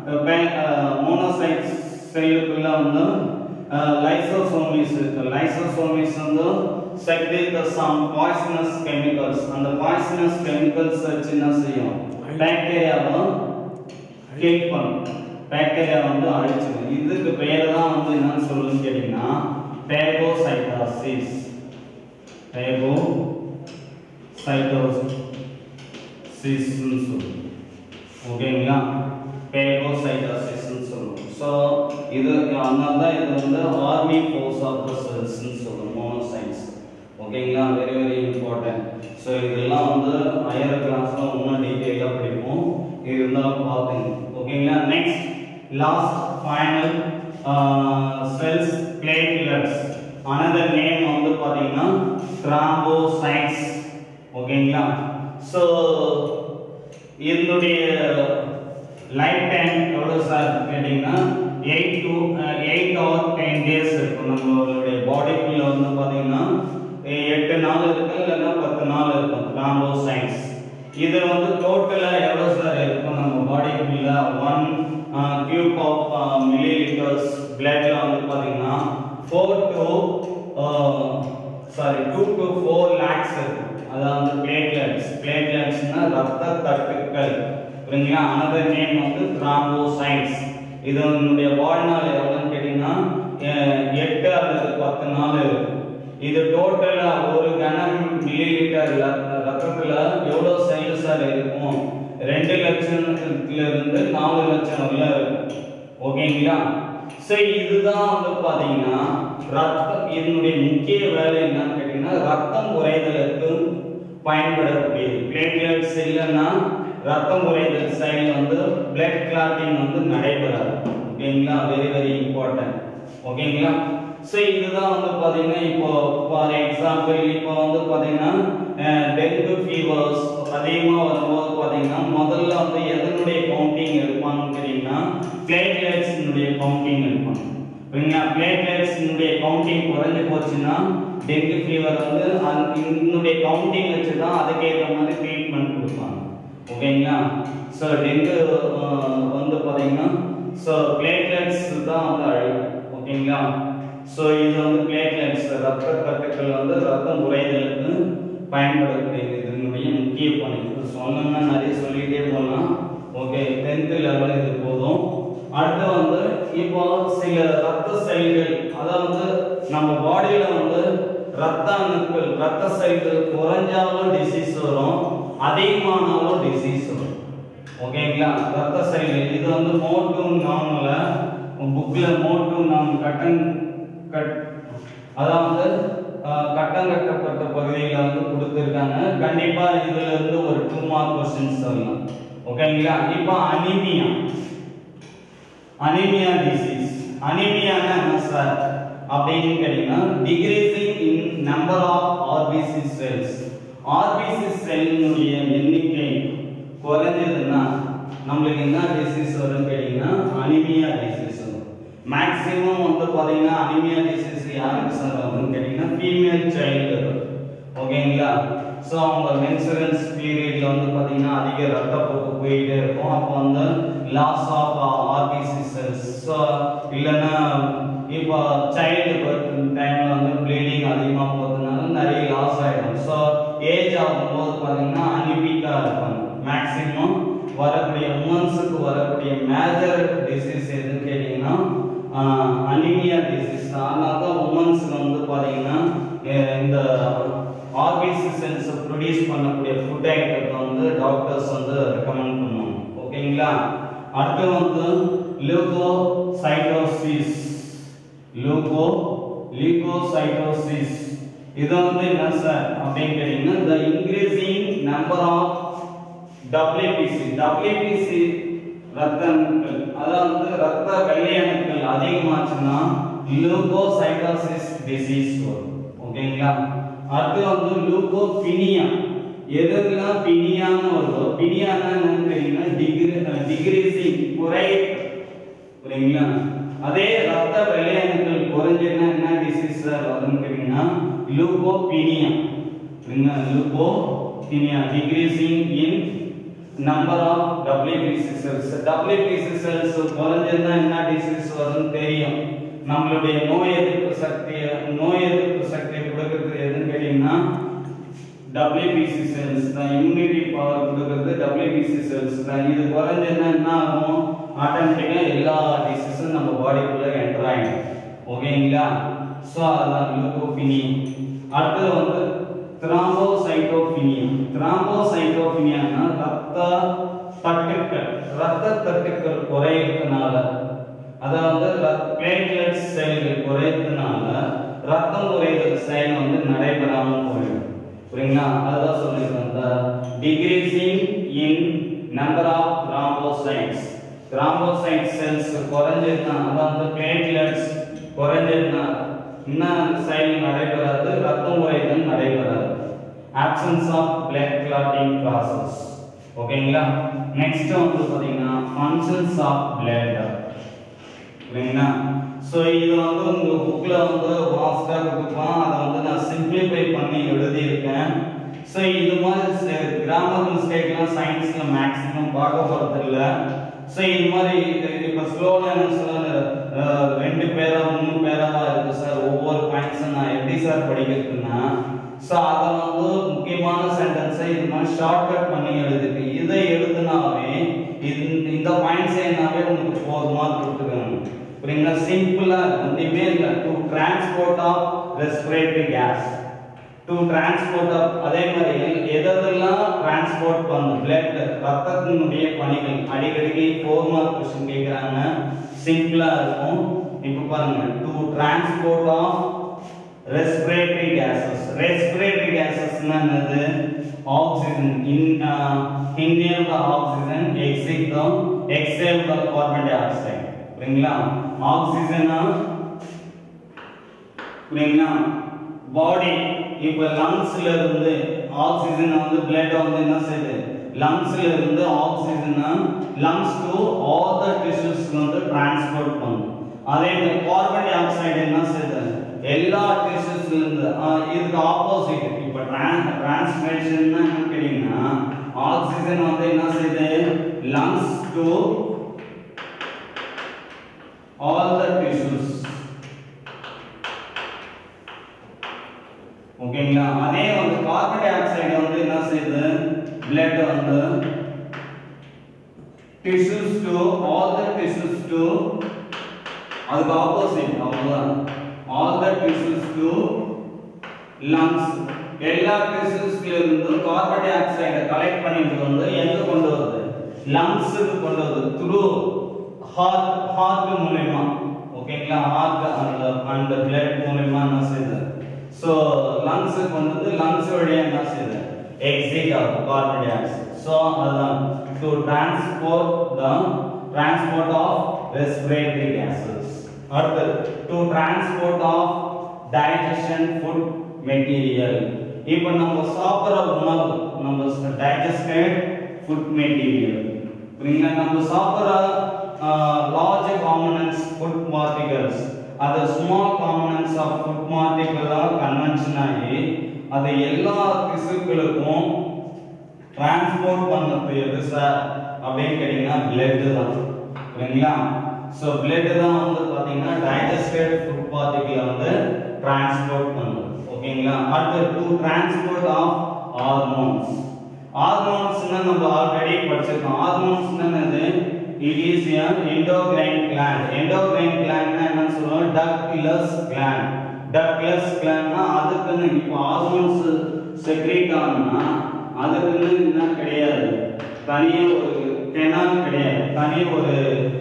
மோனோசைட் செல்லுக்குள்ள வந்து லைசோசோமிஸ் இருக்கு லைசோசோமிஸ் வந்து செக்ரேட் சம் பாய்சனஸ் கெமிக்கல்ஸ் அந்த பாய்சனஸ் கெமிக்கல்ஸ் வச்சு என்ன செய்யும் பாக்டீரியாவை கில் பண்ணும் பாக்டீரியா வந்து அழிச்சிடும் இதுக்கு பெயர் தான் வந்து என்னன்னு சொல்லுன்னு கேட்டீங்கன்னா பேகோசைட்டோசிஸ் பேகோ சைட்டோசிஸ்னு சொல்லுவோம் ஓகேங்களா பேகோசைட்டோசிஸ்னு சொல்லுவோம் ஸோ இது அதனால தான் இது வந்து ஆர்மி ஃபோர்ஸ் ஆஃப் த செல்ஸ்னு சொல்லுவோம் மோனோசைட்ஸ் ஓகேங்களா வெரி வெரி இம்பார்ட்டன்ட் ஸோ இதெல்லாம் வந்து ஹையர் கிளாஸில் இன்னும் டீட்டெயிலாக படிப்போம் இது இருந்தாலும் பார்த்துங்க ஓகேங்களா next last final cells platelets another name வந்து பார்த்தீங்கன்னா த்ராம்போசைட்ஸ் ஓகேங்களா ஸோ இதனுடைய லைஃப் டைம் எவ்வளோ சார் கேட்டிங்கன்னா eight to eight or ten days இருக்கும் நம்மளுடைய பாடிக்குள்ள வந்து பார்த்தீங்கன்னா எ- எட்டு நாள் இருக்கு இல்லைன்னா பத்து நாள் இருக்கும் த்ராம்போசைட்ஸ் இது வந்து டோட்டலாக எவ்வளோ சார் இருக்கும் நம்ம பாடிக்குள்ள one cube of millilitres பிளட்ல வந்து பார்த்தீங்கன்னா four to sorry two to four lakhs இருக்கும் அதாவது பிளேட்லெட்ஸ் பிளேட்லெட்ஸ்னா ரத்த தட்டுக்கள் புரியுங்களா அனதர் நேம் வந்து த்ராம்போசைட்ஸ் இது என்னுடைய வாழ்நாள் எவ்வளோன்னு கேட்டிங்கன்னா அஹ், எட்டு அல்லது பத்து நாள் இருக்கும் இது டோட்டலா ஒரு கனம் மில்லி லிட்டர் ரத்தத்துல எவ்வளவு செல் சார் இருக்கும் ரெண்டு லட்சத்துல இருந்து நாலு லட்சம் வரல இருக்கும் ஓகேங்களா சரி இதுதான் வந்து பாத்தீங்கன்னா ரத்தம் இதனுடைய முக்கிய வேலை என்னன்னு கேட்டீங்கன்னா ரத்தம் குறைதலுக்கு பயன்படக்கூடியது பிளேட்லெட்ஸ் இல்லைன்னா ரத்தம் குறைதல் செயல் வந்து பிளட் கிளாட்டிங் வந்து நடைபெறாது ஓகேங்களா வெரி வெரி இம்பார்ட்டன்ட் ஓகேங்களா ஸோ இதுதான் வந்து பார்த்தீங்கன்னா இப்போ ஃபார் எக்ஸாம்பிள் இப்போ வந்து பார்த்தீங்கன்னா டெங்கு ஃபீவர்ஸ் அதிகமாக வரும்போது பார்த்தீங்கன்னா முதல்ல வந்து எதனுடைய கவுண்டிங் எடுப்பான்னு கேட்டிங்கன்னா பிளேட்லெட்ஸினுடைய கவுண்டிங் எடுப்பாங்க சரிங்களா பிளேட்லெட்ஸினுடைய கவுண்டிங் குறைஞ்சு போச்சுன்னா டெங்கு ஃபீவர் வந்து அந்த இதனுடைய கவுண்டிங் வச்சு தான் அதுக்கேற்ற மாதிரி ட்ரீட்மெண்ட் கொடுப்பாங்க ஓகேங்களா ஸோ டெங்கு அஹ், வந்து பார்த்தீங்கன்னா ஸோ பிளேட்லெட்ஸ் தான் வந்து அழிவு ஓகேங்களா ஸோ இது வந்து பிளேட்லெட்ஸ் ரத்த தட்டுக்கள் வந்து ரத்தம் உறைதலுக்கு பயன்படக்கூடியது இதனுடைய முக்கிய பணி இது சொல்லணும்னா நிறைய சொல்லிட்டே போகலாம் ஓகே டென்த்து லெவல் இது போதும் அடுத்து வந்து இப்போ சில ரத்த செல்கள் அதாவது நம்ம பாடியில வந்து ரத்த அணுக்கள் ரத்த செல்கள் குறைஞ்சாலும் டிசீஸ் வரும் அதிகமானாலும் டிசீஸ் வரும் ஓகேங்களா ரத்த செல்கள் இது வந்து மோட்டு நாமல புக்ல மோட்டு நாம் கட்டன் கட் அதாவது அஹ், கட்டம் கட்டப்பட்ட பகுதியில் வந்து கொடுத்துருக்காங்க கண்டிப்பா இதுல இருந்து ஒரு டூ மார்க் கொஸ்டின்ஸ் வரலாம் ஓகேங்களா இப்போ அனிமியா அனிமியா டிசீஸ் அனிமியானா என்ன சார் அப்படின்னு கேட்டீங்கன்னா decreasing in number of RBC cells RBC செல்லினுடைய எண்ணிக்கை குறைஞ்சதுன்னா நம்மளுக்கு என்ன டிசீஸ் வரும்னு கேட்டீங்கன்னா அனிமியா டிசீஸ் வரும் மேக்ஸிமம் வந்து பாத்தீங்கன்னா அனிமியா டிசீஸ் யாருக்கு சார் வரும்னு கேட்டீங்கன்னா ஃபீமேல் சைல்டு ஓகேங்களா ஸோ அவங்க மென்சுரன்ஸ் பீரியட்ல வந்து பார்த்தீங்கன்னா அதிக ரத்தப்போக்கு போயிட்டே இருக்கும் அப்போ வந்து loss of RBC cells so இல்லைன்னா இப்போ சைல்டு பர்த் டைம்ல வந்து ப்ளீடிங் அதிகமாக போகிறதுனால நிறைய லாஸ் ஆகிடும் ஸோ ஏஜ் ஆகும்போது பார்த்தீங்கன்னா அனிமிக்கா இருப்பாங்க மேக்ஸிமம் வரக்கூடிய உமன்ஸுக்கு வரக்கூடிய மேஜர் டிசீஸ் எதுன்னு கேட்டிங்கன்னா அனிமியா டிசீஸ் தான் அதனால தான் உமன்ஸுக்கு வந்து பார்த்தீங்கன்னா அஹ் இந்த ஆர்பிசி செல்ஸ் ப்ரொடியூஸ் பண்ணக்கூடிய ஃபுட் ஐட்டத்தை வந்து டாக்டர்ஸ் வந்து ரெக்கமெண்ட் பண்ணுவாங்க ஓகேங்களா அடுத்து வந்து லியூகோசைட்டோசிஸ் லியூகோ லியூகோசைட்டோசிஸ் இது வந்து என்ன சார் அப்படின்னு கேட்டீங்கன்னா the increasing number of WBC WBC ரத்த அணுக்கள் அதாவது ரத்த வெள்ளை அணுக்கள் அதிகமாச்சுன்னா லியூகோசைட்டோசிஸ் டிசீஸ் வரும் ஓகேங்களா அடுத்து வந்து லியூகோபினியா எதுக்கெல்லாம் பினியான்னு வருதோ பினியானா என்னன்னு தெரியுங்கன்னா டிகிரி டிகிரிசிங் குறை புரியுங்களா அதே ரத்த வெள்ளை அணுக்கள் குறைஞ்சுன்னா என்ன டிசீஸ் வரும்னு கேட்டீங்கன்னா லியூகோபினியா புரியுங்களா leucopenia decreasing in number of WBC cells WBC cells குறைஞ்சிருந்தா என்ன டிசீஸ் வரும்னு தெரியும் நம்மளுடைய நோய் எதிர்ப்பு சக்தியை நோய் எதிர்ப்பு சக்தியை கொடுக்கறது எதுன்னு கேட்டீங்கன்னா WBC செல்ஸ் தான் இம்யூனிட்டி பவர் கொடுக்கறது WBC செல்ஸ் தான் இது குறைஞ்சதுன்னா என்ன ஆகும் ஆட்டோமேட்டிக்கா எல்லா டிசீஸும் நம்ம பாடிக்குள்ள என்டர் ஆயிடும் ஓகேங்களா ஸோ அதான் லியூகோபினி அடுத்து வந்து த்ராம்போசைட்டோபினியா த்ராம்போசைட்டோபினியானா ரத்த தட்டுக்கள் ரத்த தட்டுக்கள் குறையறதுனால அதாவது பிளேட்லெட் செல்கள் குறையறதுனால ரத்தம் குறைதல் செயல் வந்து நடைபெறாம போயிடும் புரியுங்களா அதுதான் சொல்லிருக்கேன் இந்த decreasing in number of thrombocytes thrombocyte cells குறைஞ்சிருந்தா அதாவது பிளேட்லெட்ஸ் குறைஞ்சிருந்தா என்ன செயல் நடைபெறாது ரத்தம் குறைதல் நடைபெறாது absence of blood clotting process ஓகேங்களா நெக்ஸ்ட் வந்து பாத்தீங்கன்னா functions of blood சரிங்களா ஸோ இது வந்து உங்க புக்ல வந்து வாஸ்டா கொடுப்பான் அதை வந்து நான் சிம்பிளிஃபை பண்ணி எழுதியிருக்கேன் ஸோ இது மாதிரி கிராமர் மிஸ்டேக்லாம் சயின்ஸ்ல மேக்ஸிமம் பார்க்க போறது இல்ல ஸோ இது மாதிரி இப்போ ஸ்லோ லேர்னர்ஸ்ல ரெண்டு பேரா மூணு பேராவா இருக்கு சார் ஒவ்வொரு பாயிண்ட்ஸும் நான் எப்படி சார் படிக்கிறதுன்னா ஸோ அதை வந்து முக்கியமான சென்டென்ஸை இது மாதிரி ஷார்ட்கட் பண்ணி எழுதுக்கு இதை எழுதுனாவே இது இந்த பாயிண்ட்ஸ் என்னாவே உங்களுக்கு ஃபோர் மார்க் கொடுத்துருக்காங்க புரியுங்களா சிம்பிளா ஒன்றுமே இல்லை to transport of respiratory gas to transport of அதே மாதிரி எதெல்லாம் டிரான்ஸ்போர்ட் பண்ணும் பிளட் ரத்தத்தினுடைய பணிகள் அடிக்கடிக்கு ஃபோர் மார்க் கொஸ்டின் கேட்குறாங்க சிம்பிளா இருக்கும் இப்போ பாருங்க to transport of respiratory gases respiratory கேசஸ்னா என்னது oxygen in inhale the oxygen exit the exhale the carbon dioxide புரியுங்களா ஆக்சிஜனா புரியுங்களா பாடி இப்போ லங்ஸ்ல இருந்து ஆக்சிஜன் வந்து பிளட் வந்து என்ன செய்யுது லங்ஸ்ல இருந்து oxygen lungs to all the tissues வந்து டிரான்ஸ்போர்ட் பண்ணும் அதே இந்த கார்பன் டை ஆக்சைடு என்ன செய்யுது எல்லா டிஷ்யூஸ்ல இருந்து ஆஹ், இதுக்கு ஆப்போசிட் இப்போ டிரான்ஸ்மிஷன் என்ன கேட்டீங்கன்னா ஆக்சிஜன் வந்து என்ன செய்யுது lungs to all the tissues ஓகேங்களா அதே வந்து கார்பன் டை ஆக்சைடு வந்து என்ன செய்யுது பிளட் வந்து tissues to all the tissues to அதுக்கு ஆப்போசிட் அவ்வளவுதான் all the tissues to lungs எல்லா டிஷ்யூஸ்ல இருந்து கார்பன் டை ஆக்சைடை கலெக்ட் பண்ணிட்டு வந்து எங்க கொண்டு வருது லங்ஸுக்கு கொண்டு வருது த்ரூ ஹார்ட் ஹார்ட் மூலமா ஓகேங்களா ஹார்ட் அந்த அந்த பிளட் மூலமா என்ன செய்யுது ஸோ லங்ஸுக்கு வந்தது லங்ஸ் வழியா என்ன செய்யுது எக்ஸிட் ஆகும் கார்பன் டை ஆக்சைடு ஸோ அதுதான் to transport the transport of respiratory gases அடுத்தது to transport of digestion food material இப்போ நம்ம சாப்பிட்ற உணவு நம்ம டைஜஸ்டட் ஃபுட் மெட்டீரியல் புரியுங்களா நம்ம சாப்பிட்ற லார்ஜ் காம்பனன்ட்ஸ் ஃபுட் பார்ட்டிகல்ஸ் அது ஸ்மால் காம்பனன்ட்ஸ் ஆஃப் ஃபுட் பார்ட்டிகலாக கன்வென்ஷன் ஆகி அது எல்லா திசுக்களுக்கும் டிரான்ஸ்போர்ட் பண்ணது எது சார் அப்படின்னு கேட்டீங்கன்னா பிளட் தான் புரியுங்களா ஸோ பிளட் தான் வந்து பார்த்தீங்கன்னா டைஜஸ்டட் ஃபுட் பார்ட்டிகலை வந்து டிரான்ஸ்போர்ட் பண்ணுது ஓகேங்களா அடுத்து டு டிரான்ஸ்போர்ட் ஆஃப் ஹார்மோன்ஸ் ஹார்மோன்ஸ்னா நம்ம ஆல்ரெடி படிச்சிருக்கோம் ஹார்மோன்ஸ்னா என்னது it is endocrine gland endocrine glandனா என்ன சொல்லுவோம் டக்லஸ் gland டக்லஸ் glandனா அதுக்குன்னு இப்போ ஹார்மோன்ஸ் செக்ரேட் ஆகணும்னா அதுக்குன்னு என்ன கிடையாது தனியா ஒரு கெனால் கிடையாது தனி ஒரு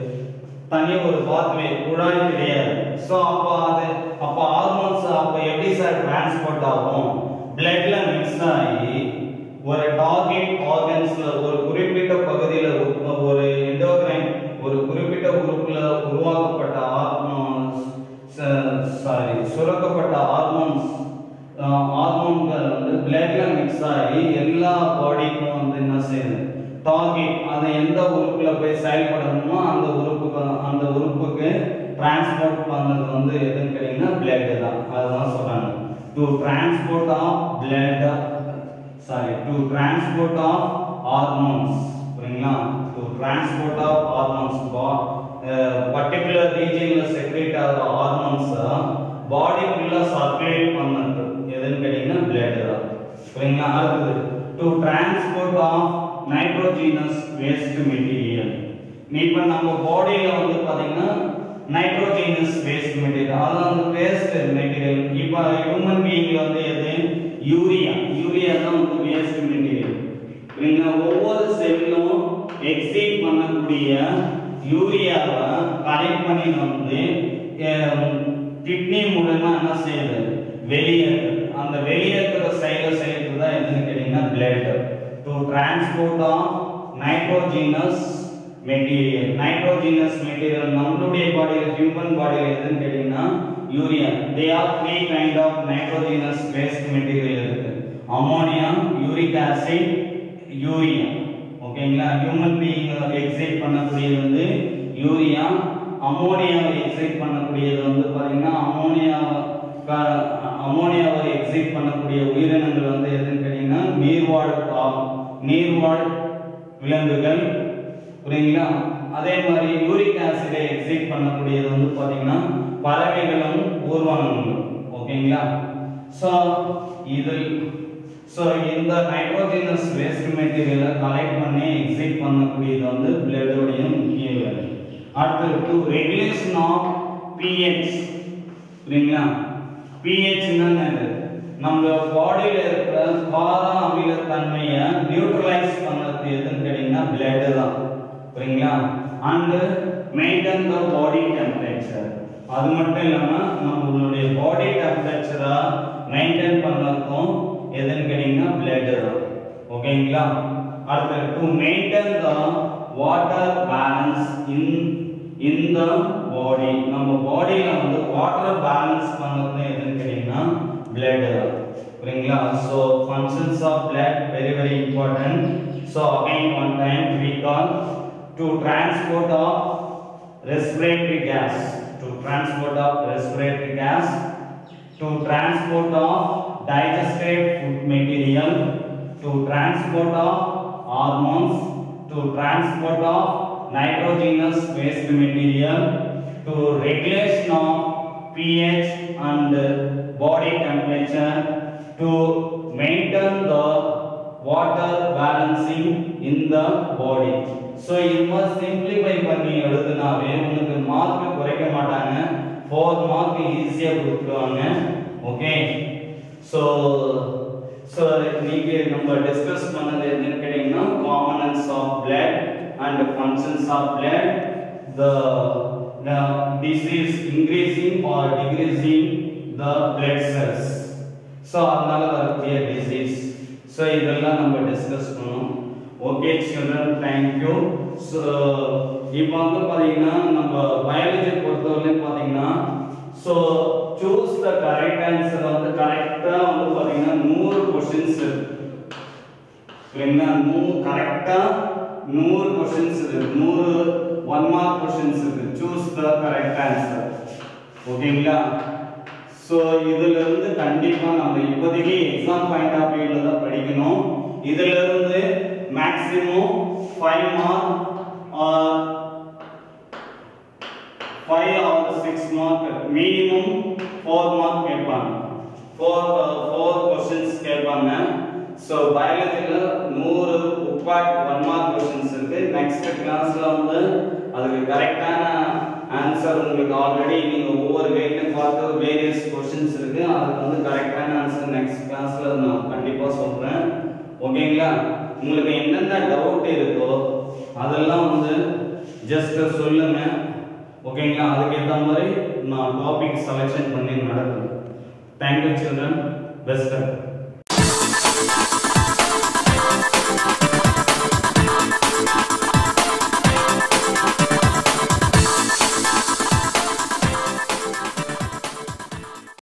தனி ஒரு பாத்வே குழாய் கிடையாது ஸோ அப்போ அது அப்போ ஹார்மோன்ஸ் அப்போ எப்படி சார் டிரான்ஸ்போர்ட் ஆகும் பிளட்ல மிக்ஸ் ஆகி ஒரு டார்கெட் ஆர்கன்ஸ்ல ஒரு குறிப்பிட்ட பகுதியில உ- ஒரு எண்டோகிரைன் ஒரு குறிப்பிட்ட உறுப்புல உருவாக்கப்பட்ட ஹார்மோன்ஸ் சாரி சுரக்கப்பட்ட ஹார்மோன்ஸ் ஹார்மோன்கள் வந்து பிளட்ல மிக்ஸ் ஆகி எல்லா பாடிக்கும் வந்து என்ன செய்யுது டார்கெட் அது எந்த உறுப்புல போய் செயல்படணுமோ அந்த உறுப்புக்கு அந்த உறுப்புக்கு டிரான்ஸ்போர்ட் பண்ணது வந்து எதுன்னு கேட்டீங்கன்னா பிளட் தான் அதுதான் சொல்றாங்க to transport of blood sorry to transport of hormones புரியுங்களா to transport of hormones particular ரீஜன்ல செக்ரேட் ஆகிற ஹார்மோன்ஸ் பாடி ஃபுல்லா சர்க்குலேட் பண்ணது எதுன்னு கேட்டீங்கன்னா பிளட் தான் புரியுங்களா அடுத்தது to transport of nitrogenous waste material இப்போ நம்ம பாடியில வந்து பாத்தீங்கன்னா நைட்ரோஜினஸ் வேஸ்ட் மெட்டீரியல் அதான் வந்து வேஸ்ட் மெட்டீரியல் இப்போ ஹியூமன் பீயிங்ல வந்து எது யூரியா யூரியா தான் வந்து வேஸ்ட் மெட்டீரியல் புரியுங்களா ஒவ்வொரு செல்லும் எக்ஸிட் பண்ணக்கூடிய யூரியாவை கலெக்ட் பண்ணி வந்து கிட்னி மூலமா என்ன செய்யுது வெளியேற்று அந்த வெளியேற்றுற செயலை செய்யறது தான் எதுன்னு கேட்டீங்கன்னா blood to transport of nitrogenous material nitrogenous material நம்மளுடைய பாடியில் ஹியூமன் பாடியில் எதுன்னு கேட்டீங்கன்னா urea they are three kind of nitrogenous waste material இருக்கு அமோனியா யூரிக் ஆசிட் யூரியா ஓகேங்களா ஹியூமன் பீயிங் எக்ஸைட் பண்ணக்கூடியது வந்து யூரியா அமோனியாவை எக்ஸைட் பண்ணக்கூடியது வந்து பாத்தீங்கன்னா அமோனியா அமோனியாவை எக்ஸைட் பண்ணக்கூடிய உயிரினங்கள் வந்து எதுன்னு கேட்டீங்கன்னா நீர்வாழ் பா- நீர்வாழ் விலங்குகள் புரியுங்களா அதே மாதிரி யூரிக் ஆசிடை எக்ஸைட் பண்ணக்கூடியது வந்து பாத்தீங்கன்னா பறவைகளும் ஊர்வனங்களும் ஓகேங்களா ஸோ இதில் ஸோ இந்த நைட்ரோஜனஸ் வேஸ்ட் மெட்டீரியலை கலெக்ட் பண்ணி எக்ஸைட் பண்ணக்கூடியது வந்து பிளட்டோடைய முக்கிய வேலை அடுத்து டு ரெகுலேஷன் ஆஃப் பிஹெச் புரியுங்களா பிஹெச் என்னது நம்ம பாடியில இருக்கிற கார அமிலத்தன்மையை நியூட்ரலைஸ் பண்ணது எதுன்னு கேட்டீங்கன்னா பிளட் தான் புரியுங்களா and maintain the body temperature அது மட்டும் இல்லாம நம்மளுடைய பாடி டெம்பரேச்சரை மெயின்டைன் பண்ணதுக்கும் எதுன்னு கேட்டீங்கன்னா பிளட் தான் ஓகேங்களா அடுத்து to maintain the water balance in in the body நம்ம பாடியில வந்து வாட்டர் பேலன்ஸ் பண்ணது எதுன்னு கேட்டீங்கன்னா blood புரியுங்களா so functions of blood very very important so again one time we call to transport of respiratory gas to transport of respiratory gas to transport of digested food material to transport of hormones to transport of nitrogenous waste material to regulation of pH and body temperature to maintain the water balancing in the body so இது மாதிரி simplify பண்ணி எழுதுனாவே உனக்கு mark குறைக்க மாட்டாங்க four mark ஈஸியாக கொடுத்துருவாங்க okay so so நீங்க நம்ம டிஸ்கஸ் பண்ணது என்னன்னு கேட்டீங்கன்னா components of blood and functions of blood the disease increasing or decreasing the blood cells so அதனால வரக்கூடிய டிசீஸ் ஸோ இதெல்லாம் நம்ம டிஸ்கஸ் பண்ணோம் ஓகே சில்ட்ரன் தேங்க்யூ ஸோ இப்போ வந்து பார்த்தீங்கன்னா நம்ம பயாலஜி பொறுத்தவரையிலும் பார்த்தீங்கன்னா so choose the correct answer வந்து கரெக்டாக வந்து பார்த்தீங்கன்னா நூறு கொஷின்ஸ் இல்லைங்களா நூறு கரெக்டாக நூறு கொஷின்ஸ் இருக்கு நூறு ஒன் மார்க் கொஷின்ஸ் இருக்கு சூஸ் த கரெக்ட் ஆன்சர் ஓகேங்களா ஸோ இதுல இருந்து கண்டிப்பா நம்ம இப்போதைக்கு எக்ஸாம் பாயிண்ட் ஆஃப் வியூல தான் படிக்கணும் இதுல இருந்து maximum five mark or five or six mark minimum four mark கேட்பாங்க ஃபோர் ஃபோர் கொஸ்டின்ஸ் கேட்பாங்க ஸோ பயாலஜியில் நூறு உப்பாக் ஒன் மார்க் கொஸ்டின்ஸ் இருக்கு நெக்ஸ்ட் கிளாஸ்ல வந்து அதுக்கு கரெக்டான ஆன்சர் உங்களுக்கு ஆல்ரெடி நீங்கள் ஒவ்வொரு கைட்லையும் பார்த்து வேரியஸ் கொஸ்டின்ஸ் இருக்கு அதுக்கு வந்து கரெக்டான ஆன்சர் நெக்ஸ்ட் கிளாஸ்ல நான் கண்டிப்பாக சொல்கிறேன் ஓகேங்களா உங்களுக்கு என்னென்ன டவுட் இருக்கோ அதெல்லாம் வந்து ஜஸ்ட் சொல்லுங்க ஓகேங்களா அதுக்கேற்ற மாதிரி நான் டாபிக் செலெக்ஷன் பண்ணி நடக்கும் தேங்க்யூ சில்ட்ரன் பெஸ்ட்